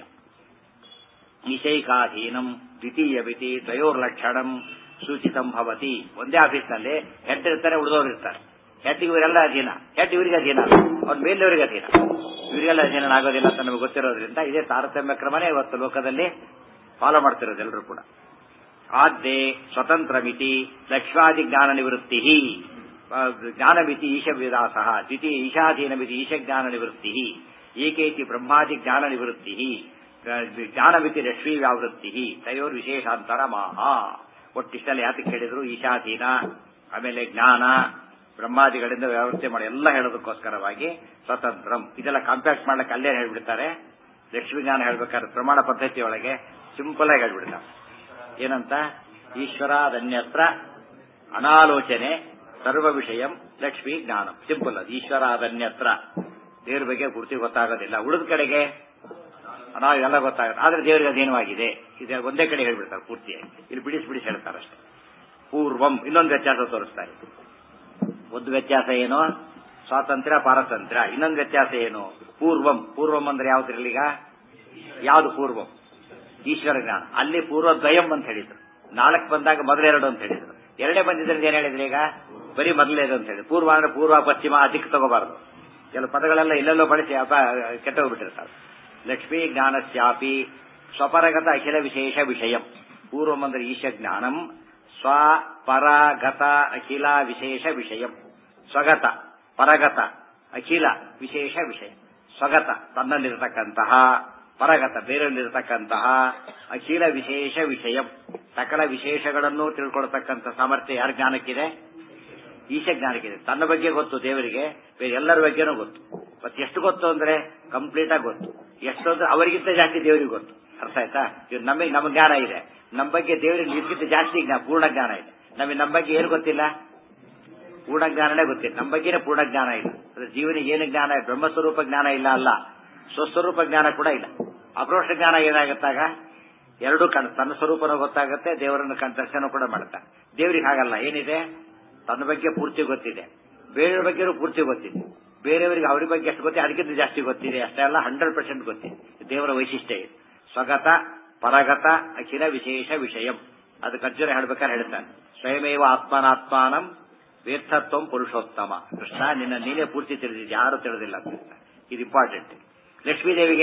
S1: ಈಶೈಕಾಧೀನಂ ದ್ವಿತೀಯ ಮಿತಿ ದ್ವಯೋರ್ಲಕ್ಷಣಂ ಸೂಚಿತಂ ಭವತಿ ಒಂದೇ ಆಫೀಸ್ನಲ್ಲಿ ಹೆಡ್ ಇರ್ತಾರೆ ಉಳಿದವರು ಇರ್ತಾರೆ ಹೆಡ್ ಇವರೆಲ್ಲ ಅಧೀನ ಹೆಡ್ ಇವರಿಗೆ ಅಧೀನ ಅವ್ರ ಮೇಲಿನವರಿಗೆ ಅಧೀನ ಇವರಿಗೆಲ್ಲ ಅಧೀನ ಆಗೋದಿಲ್ಲ ಅಂತ ನಮಗೆ ಗೊತ್ತಿರೋದ್ರಿಂದ ಇದೇ ತಾರತಮ್ಯ ಕ್ರಮನೇ ಇವತ್ತು ಲೋಕದಲ್ಲಿ ಫಾಲೋ ಮಾಡ್ತಿರೋದು ಎಲ್ಲರೂ ಕೂಡ ಆದ್ಯೆ ಸ್ವತಂತ್ರ ಮಿತಿ ಲಕ್ಷ್ಮಾದಿ ಜ್ಞಾನ ನಿವೃತ್ತಿ ಜ್ಞಾನ ಮಿತಿ ಈಶ ವಿದಾಸ ದ್ವಿತೀಯ ಈಶಾಧೀನ ಮಿತಿ ಈಶ ಜ್ಞಾನ ನಿವೃತ್ತಿ ಏಕೈತಿ ಬ್ರಹ್ಮಾದಿ ಜ್ಞಾನ ನಿವೃತ್ತಿ ಜ್ಞಾನ ಮಿತಿ ಲಕ್ಷ್ಮೀ ವ್ಯಾವೃತ್ತಿ ತಯೋರ್ ವಿಶೇಷಾಂತರ ಮಾಹ ಒಟ್ಟಿಷ್ಟಲ್ಲಿ ಯಾತಕ್ಕೆ ಹೇಳಿದ್ರು ಈಶಾಧೀನ ಆಮೇಲೆ ಜ್ಞಾನ ಬ್ರಹ್ಮಾದಿಗಳಿಂದ ವ್ಯವಸ್ಥೆ ಮಾಡಿ ಎಲ್ಲ ಹೇಳೋದಕ್ಕೋಸ್ಕರವಾಗಿ ಸ್ವತಂತ್ರಂ ಇದೆಲ್ಲ ಕಾಂಪ್ಯಾಕ್ಟ್ ಮಾಡ್ಲಿಕ್ಕೆ ಅಲ್ಲೇ ಹೇಳ್ಬಿಡ್ತಾರೆ ಲಕ್ಷ್ಮೀ ಜ್ಞಾನ ಹೇಳ್ಬೇಕಾದ್ರೆ ಪ್ರಮಾಣ ಪದ್ಧತಿಯೊಳಗೆ ಸಿಂಪಲ್ ಆಗಿ ಹೇಳ್ಬಿಡ್ತಾರೆ ಏನಂತ ಈಶ್ವರಾದನ್ಯತ್ರ ಅನಾಲೋಚನೆ ಸರ್ವ ವಿಷಯಂ ಲಕ್ಷ್ಮೀ ಜ್ಞಾನಂ ಸಿಂಪಲ್ ಅದು ಈಶ್ವರಾದನ್ಯತ್ರ ದೇವ್ರ ಬಗ್ಗೆ ಪೂರ್ತಿ ಗೊತ್ತಾಗೋದಿಲ್ಲ ಉಳಿದ ಕಡೆಗೆ ನಾವು ಎಲ್ಲ ಗೊತ್ತಾಗುತ್ತೆ ಆದ್ರೆ ದೇವರಿಗೆ ಅಧೀನವಾಗಿದೆ ಇದು ಒಂದೇ ಕಡೆ ಹೇಳ್ಬಿಡ್ತಾರೆ ಪೂರ್ತಿಯಾಗಿ ಇಲ್ಲಿ ಬಿಡಿಸಿ ಬಿಡಿಸಿ ಹೇಳ್ತಾರೆ ಅಷ್ಟೇ ಪೂರ್ವಂ ಇನ್ನೊಂದು ವ್ಯತ್ಯಾಸ ತೋರಿಸ್ತಾರೆ ಒಂದು ವ್ಯತ್ಯಾಸ ಏನು ಸ್ವಾತಂತ್ರ್ಯ ಪಾರತಂತ್ರ್ಯ ಇನ್ನೊಂದು ವ್ಯತ್ಯಾಸ ಏನು ಪೂರ್ವಂ ಪೂರ್ವಂ ಅಂದ್ರೆ ಯಾವ್ದ್ರಲ್ಲೀಗ ಯಾವ್ದು ಪೂರ್ವಂ ಈಶ್ವರ ಜ್ಞಾನ ಅಲ್ಲಿ ಪೂರ್ವ ದ್ವಯಂ ಅಂತ ಹೇಳಿದ್ರು ನಾಲ್ಕು ಬಂದಾಗ ಮೊದಲೆರಡು ಅಂತ ಹೇಳಿದ್ರು ಎರಡೇ ಬಂದಿದ್ರೆ ಏನ್ ಹೇಳಿದ್ರೆ ಈಗ ಬರೀ ಮೊದಲೇದು ಅಂತ ಹೇಳಿ ಪೂರ್ವ ಅಂದ್ರೆ ಪೂರ್ವ ಪಶ್ಚಿಮ ದಿಕ್ಕು ತಗೋಬಾರದು ಕೆಲವು ಪದಗಳೆಲ್ಲ ಇಲ್ಲೆಲ್ಲೋ ಬಳಸಿ ಅಪ ಕೆಟ್ಟೋಗ್ಬಿಟ್ಟಿರ್ತಾರೆ ಲಕ್ಷ್ಮೀ ಜ್ಞಾನಸ್ಯಾಪಿ ಸ್ವಪರಗತ ಅಖಿಲ ವಿಶೇಷ ವಿಷಯಂ ಪೂರ್ವಂ ಅಂದ್ರೆ ಈಶ ಜ್ಞಾನಂ ಸ್ವ ಪರಗತ ಅಖಿಲ ವಿಶೇಷ ವಿಷಯಂ ಸ್ವಗತ ಪರಗತ ಅಖಿಲ ವಿಶೇಷ ವಿಷಯ ಸ್ವಗತ ತನ್ನಲ್ಲಿರತಕ್ಕಂತಹ ಪರಗತ ಬೇರೆಯಲ್ಲಿರತಕ್ಕಂತಹ ಅಖಿಲ ವಿಶೇಷ ವಿಷಯ ಸಕಲ ವಿಶೇಷಗಳನ್ನು ತಿಳ್ಕೊಳ್ತಕ್ಕಂಥ ಸಾಮರ್ಥ್ಯ ಯಾರ ಜ್ಞಾನಕ್ಕಿದೆ ಈಶ ಜ್ಞಾನಕ್ಕಿದೆ ತನ್ನ ಬಗ್ಗೆ ಗೊತ್ತು ದೇವರಿಗೆ ಬೇರೆ ಎಲ್ಲರ ಬಗ್ಗೆನೂ ಗೊತ್ತು ಮತ್ತೆ ಎಷ್ಟು ಗೊತ್ತು ಅಂದ್ರೆ ಕಂಪ್ಲೀಟ್ ಆಗಿ ಗೊತ್ತು ಎಷ್ಟು ಅಂದ್ರೆ ಅವರಿಗಿಂತ ಜಾಸ್ತಿ ದೇವರಿಗೆ ಗೊತ್ತು ಅರ್ಥ ಆಯ್ತಾ ಇವ್ ನಮಗೆ ನಮ್ಮ ಜ್ಞಾನ ಇದೆ ನಮ್ಮ ಬಗ್ಗೆ ದೇವರಿಗೆ ಇದಕ್ಕಿಂತ ಜಾಸ್ತಿ ಜ್ಞಾನ ಪೂರ್ಣ ಜ್ಞಾನ ಇದೆ ನಮಗೆ ನಮ್ಮ ಬಗ್ಗೆ ಏನು ಗೊತ್ತಿಲ್ಲ ಪೂರ್ಣ ಜ್ಞಾನನೇ ಗೊತ್ತಿಲ್ಲ ನಮ್ಮ ಬಗ್ಗೆನೇ ಪೂರ್ಣ ಜ್ಞಾನ ಇಲ್ಲ ಅಂದ್ರೆ ಜೀವನಿಗೆ ಏನು ಜ್ಞಾನ ಬ್ರಹ್ಮಸ್ವರೂಪ ಜ್ಞಾನ ಇಲ್ಲ ಅಲ್ಲ ಸ್ವಸ್ವರೂಪ ಜ್ಞಾನ ಕೂಡ ಇಲ್ಲ ಅಪ್ರೋಷ ಜ್ಞಾನ ಏನಾಗುತ್ತಾಗ ಎರಡೂ ಕಣ್ ತನ್ನ ಸ್ವರೂಪನೂ ಗೊತ್ತಾಗುತ್ತೆ ದೇವರನ್ನು ಕಣ್ ದರ್ಶನ ಕೂಡ ಮಾಡುತ್ತಾ ದೇವರಿಗೆ ಹಾಗಲ್ಲ ಏನಿದೆ ತನ್ನ ಬಗ್ಗೆ ಪೂರ್ತಿ ಗೊತ್ತಿದೆ ಬೇರೆಯವ್ರ ಬಗ್ಗೆನೂ ಪೂರ್ತಿ ಗೊತ್ತಿದೆ ಬೇರೆಯವರಿಗೆ ಅವ್ರ ಬಗ್ಗೆ ಎಷ್ಟು ಗೊತ್ತಿದೆ ಅದಕ್ಕಿಂತ ಜಾಸ್ತಿ ಗೊತ್ತಿದೆ ಅಷ್ಟೇ ಅಲ್ಲ ಹಂಡ್ರೆಡ್ ಪರ್ಸೆಂಟ್ ಗೊತ್ತಿದೆ ದೇವರ ವೈಶಿಷ್ಟ್ಯ ಇದೆ ಸ್ವಗತ ಪರಗತ ಅಖಿಲ ವಿಶೇಷ ವಿಷಯಂ ಅದಕ್ಕೆ ಅರ್ಜುನ ಹೇಳ್ಬೇಕಾದ್ರೆ ಹೇಳ್ತಾನೆ ಸ್ವಯಮೇವ ಆತ್ಮನಾತ್ಮಾನಂ ವೇರ್ಥತ್ವಂ ಪುರುಷೋತ್ತಮ ಕೃಷ್ಣ ನಿನ್ನ ನೀನೇ ಪೂರ್ತಿ ತಿಳಿದಿದೆ ಯಾರು ತಿಳಿದಿಲ್ಲ ಅಂತ ಹೇಳ್ತಾನೆ. ಇದು ಇಂಪಾರ್ಟೆಂಟ್ ಲಕ್ಷ್ಮೀದೇವಿಗೆ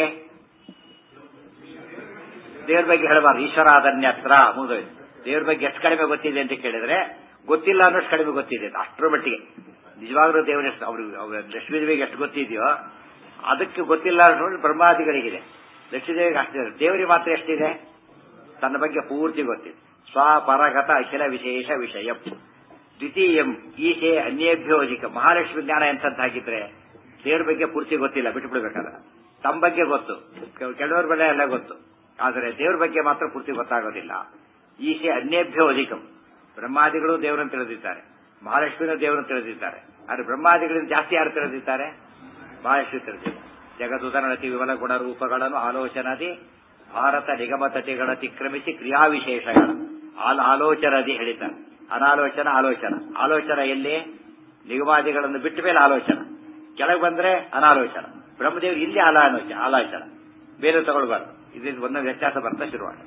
S1: ದೇವ್ರ ಬಗ್ಗೆ ಹೇಳಬಾರ್ದು ಈಶ್ವರ ಅದನ್ಯತ್ರ ಮುಗಿದೋಯ್ತು ದೇವ್ರ ಬಗ್ಗೆ ಎಷ್ಟು ಕಡಿಮೆ ಗೊತ್ತಿದೆ ಅಂತ ಕೇಳಿದ್ರೆ ಗೊತ್ತಿಲ್ಲ ಅನ್ನೋಷ್ಟು ಕಡಿಮೆ ಗೊತ್ತಿದೆ ಅಷ್ಟರ ಮಟ್ಟಿಗೆ ನಿಜವಾಗ್ಲೂ ದೇವರ ಎಷ್ಟು ಅವ್ರಿಗೆ ಅವ್ರ ಲಕ್ಷ್ಮೀದೇವಿಗೆ ಎಷ್ಟು ಗೊತ್ತಿದೆಯೋ ಅದಕ್ಕೆ ಗೊತ್ತಿಲ್ಲ ಅನ್ನೋದು ಬ್ರಹ್ಮಾದಿಗಳಿಗಿದೆ ಲಕ್ಷ್ಮೀದೇವಿಗೆ ಅಷ್ಟಿದೆ ದೇವರಿಗೆ ಮಾತ್ರ ಎಷ್ಟಿದೆ ತನ್ನ ಬಗ್ಗೆ ಪೂರ್ತಿ ಗೊತ್ತಿದೆ ಸ್ವಪರಗತ ಅಖಿಲ ವಿಶೇಷ ವಿಷಯ ದ್ವಿತೀಯಂ ಈಶೆ ಅನ್ಯೇಭ್ಯೋ ಅಧಿಕ ಮಹಾಲಕ್ಷ್ಮಿ ಜ್ಞಾನ ಎಂತದ್ದಾಗಿದ್ರೆ ದೇವ್ರ ಬಗ್ಗೆ ಪೂರ್ತಿ ಗೊತ್ತಿಲ್ಲ ಬಿಟ್ಟುಬಿಡ್ಬೇಕಾದ್ರೆ ತಮ್ಮ ಬಗ್ಗೆ ಗೊತ್ತು ಕೆಲವರ ಬೆಲೆ ಎಲ್ಲ ಗೊತ್ತು ಆದರೆ ದೇವ್ರ ಬಗ್ಗೆ ಮಾತ್ರ ಪೂರ್ತಿ ಗೊತ್ತಾಗೋದಿಲ್ಲ ಈಶೆ ಅನ್ಯೇಭ್ಯೋ ಅಧಿಕಂ ಬ್ರಹ್ಮಾದಿಗಳು ದೇವರನ್ನು ತಿಳಿದಿದ್ದಾರೆ ಮಹಾಲಕ್ಷ್ಮಿನ ದೇವರನ್ನು ತಿಳಿದಿದ್ದಾರೆ ಆದರೆ ಬ್ರಹ್ಮಾದಿಗಳಿಂದ ಜಾಸ್ತಿ ಯಾರು ತಿಳಿದಿದ್ದಾರೆ ಮಹಾಲಕ್ಷ್ಮಿ ತಿಳಿದಿದ್ದಾರೆ ಜಗದುದನತಿ ವಿಮಲ ಗುಣ ರೂಪಗಳನ್ನು ಆಲೋಚನದಿ ಭಾರತ ನಿಗಮತತೆಗಳ ಅತಿಕ್ರಮಿಸಿ ಕ್ರಿಯಾವಿಶೇಷಗಳ ಆಲ್ ಆಲೋಚನದಿ ಹೇಳಿದ್ದಾರೆ ಅನಾಲೋಚನ ಆಲೋಚನ ಆಲೋಚನ ಎಲ್ಲಿ ನಿಗಮಾದಿಗಳನ್ನು ಬಿಟ್ಟ ಮೇಲೆ ಆಲೋಚನ ಕೆಳಗೆ ಬಂದ್ರೆ ಅನಾಲೋಚನ ಬ್ರಹ್ಮದೇವರು ಇಲ್ಲಿ ಆಲಾಲೋಚ ಆಲೋಚನ ಬೇರೆ ತಗೊಳ್ಬಾರ್ದು ಇದರಿಂದ ಒಂದೊಂದು ವ್ಯತ್ಯಾಸ ಬರ್ತಾ ಶುರುವಾಗ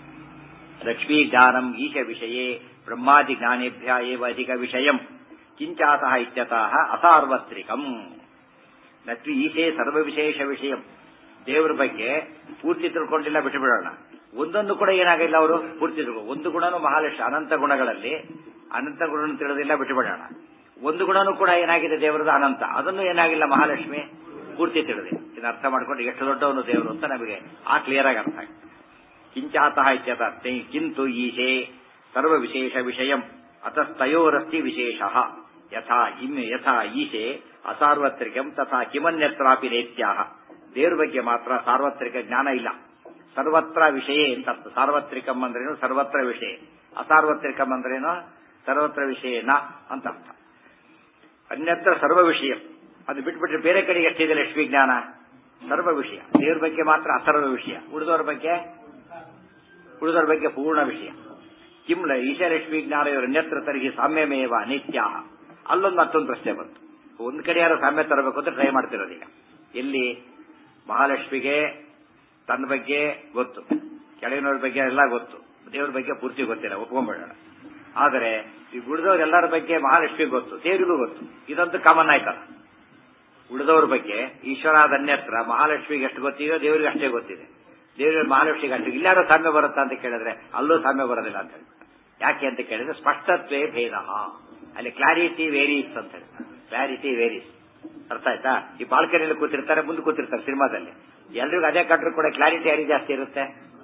S1: ಲಕ್ಷ್ಮೀ ಜ್ಞಾನಂ ಈಶ ವಿಷಯೇ ಬ್ರಹ್ಮಾದಿ ಜ್ಞಾನೇಭ್ಯ ಏವ ಅಧಿಕ ವಿಷಯಂ ಕಿಂಚಾತಃ ಇತ್ಯತಃ ಅಸಾರ್ವತ್ರಿಕಂ ಲಕ್ಷ್ಮಿ ಈಶೆ ಸರ್ವ ವಿಶೇಷ ವಿಷಯಂ ದೇವರ ಬಗ್ಗೆ ಪೂರ್ತಿ ತಿಳ್ಕೊಂಡಿಲ್ಲ ಬಿಟ್ಟು ಬಿಡೋಣ ಒಂದೊಂದು ಕೂಡ ಏನಾಗಿಲ್ಲ ಅವರು ಪೂರ್ತಿ ತಿಳ್ಕೊ ಒಂದು ಗುಣನೂ ಮಹಾಲಕ್ಷ್ಮಿ ಅನಂತ ಗುಣಗಳಲ್ಲಿ ಅನಂತ ಗುಣ ತಿಳಿದಿಲ್ಲ ಬಿಟ್ಟು ಬಿಡೋಣ ಒಂದು ಗುಣನೂ ಕೂಡ ಏನಾಗಿದೆ ದೇವರದು ಅನಂತ ಅದನ್ನು ಏನಾಗಿಲ್ಲ ಮಹಾಲಕ್ಷ್ಮಿ ಪೂರ್ತಿ ತಿಳಿದೆ ಇದನ್ನ ಅರ್ಥ ಮಾಡ್ಕೊಂಡು ಎಷ್ಟು ದೊಡ್ಡವನು ದೇವರು ಅಂತ ನಮಗೆ ಆ ಕ್ಲಿಯರ್ ಆಗಿ ಅರ್ಥ ಆಗುತ್ತೆ ಕಿಂಚಾತಃ ಇತ್ಯರ್ಥೆ ಕಿಂತು ಈಶೆ ಸರ್ವ ವಿಶೇಷ ವಿಷಯಂ ಅತಸ್ತಯೋರಸ್ತಿ ವಿಶೇಷ ಯಥಾ ಇಮ್ ಯಥಾ ಈಶೆ ಅಸಾರ್ವತ್ರಿಕಂ ತಥಾ ಕಿಮನ್ಯತ್ರಾಪಿ ನೇತ್ಯಾಹ ದೇವ್ರ ಬಗ್ಗೆ ಮಾತ್ರ ಸಾರ್ವತ್ರಿಕ ಜ್ಞಾನ ಇಲ್ಲ ಸರ್ವತ್ರ ವಿಷಯ ಅಂತ ಅರ್ಥ ಸಾರ್ವತ್ರಿಕಂ ಅಂದ್ರೇನು ಸರ್ವತ್ರ ವಿಷಯ ಅಸಾರ್ವತ್ರಿಕಂ ಅಂದ್ರೇನು ಸರ್ವತ್ರ ವಿಷಯನ ಅಂತ ಅರ್ಥ ಅನ್ಯತ್ರ ಸರ್ವ ವಿಷಯ ಅದು ಬಿಟ್ಬಿಟ್ರೆ ಬೇರೆ ಕಡೆಗೆ ಎಷ್ಟಿದೆ ಲಕ್ಷ್ಮೀ ಜ್ಞಾನ ಸರ್ವ ವಿಷಯ ದೇವ್ರ ಬಗ್ಗೆ ಮಾತ್ರ ಅಸರ್ವ ವಿಷಯ ಉಳಿದವ್ರ ಬಗ್ಗೆ ಉಳಿದವ್ರ ಬಗ್ಗೆ ಪೂರ್ಣ ವಿಷಯ ಕಿಮ್ಲ ಈಶಲಕ್ಷ್ಮಿ ಜ್ಞಾನ ಇವರು ಅನ್ಯತ್ರ ತರಿಗೆ ಸಾಮ್ಯಮೇವ ನಿತ್ಯ ಅಲ್ಲೊಂದು ಮತ್ತೊಂದು ಪ್ರಶ್ನೆ ಬಂತು ಒಂದ್ ಕಡೆ ಯಾರು ಸಾಮ್ಯ ತರಬೇಕು ಅಂತ ಟ್ರೈ ಮಾಡ್ತಿರೋದು ಈಗ ಎಲ್ಲಿ ಮಹಾಲಕ್ಷ್ಮಿಗೆ ತನ್ನ ಬಗ್ಗೆ ಗೊತ್ತು ಕೆಳಗಿನವ್ರ ಬಗ್ಗೆ ಎಲ್ಲ ಗೊತ್ತು ದೇವ್ರ ಬಗ್ಗೆ ಪೂರ್ತಿ ಗೊತ್ತಿಲ್ಲ ಒಪ್ಕೊಂಡ್ಬಿಡೋಣ ಆದರೆ ಈ ಉಳಿದವ್ರ ಎಲ್ಲರ ಬಗ್ಗೆ ಮಹಾಲಕ್ಷ್ಮಿ ಗೊತ್ತು ದೇವರಿಗೂ ಗೊತ್ತು ಇದಂತೂ ಕಾಮನ್ ಆಯ್ತಲ್ಲ ಉಳಿದವ್ರ ಬಗ್ಗೆ ಈಶ್ವರಾದ ಅನ್ಯತ್ರ ಮಹಾಲಕ್ಷ್ಮಿಗೆ ಎಷ್ಟು ಗೊತ್ತಿದೆಯೋ ದೇವರಿಗೆ ಅಷ್ಟೇ ಗೊತ್ತಿದೆ ದೇವರಿಗೆ ಮಹಾಲಕ್ಷ್ಮಿಗೆ ಅಷ್ಟು ಇಲ್ಲಾರೋ ಸಾಮ್ಯ ಬರುತ್ತಾ ಅಂತ ಕೇಳಿದ್ರೆ ಅಲ್ಲೂ ಸಾಮ್ಯ ಬರೋದಿಲ್ಲ ಅಂತ ಹೇಳಿ ಯಾಕೆ ಅಂತ ಕೇಳಿದ್ರೆ ಸ್ಪಷ್ಟತ್ವೇ ಭೇದ ಅಲ್ಲಿ ಕ್ಲಾರಿಟಿ ವೇರೀಸ್ ಅಂತ ಹೇಳಿ ಕ್ಲಾರಿಟಿ ವೇರೀಸ್ ಅರ್ಥ ಆಯ್ತಾ ಈ ಬಾಲ್ಕನಿಯಲ್ಲಿ ಕೂತಿರ್ತಾರೆ ಮುಂದೆ ಕೂತಿರ್ತಾರೆ ಸಿನಿಮಾದಲ್ಲಿ ಎಲ್ರಿಗೂ ಅದೇ ಕಟ್ರು ಕೂಡ ಕ್ಲಾರಿಟಿ ಯಾರಿಗೆ ಜಾಸ್ತಿ ಇರುತ್ತೆ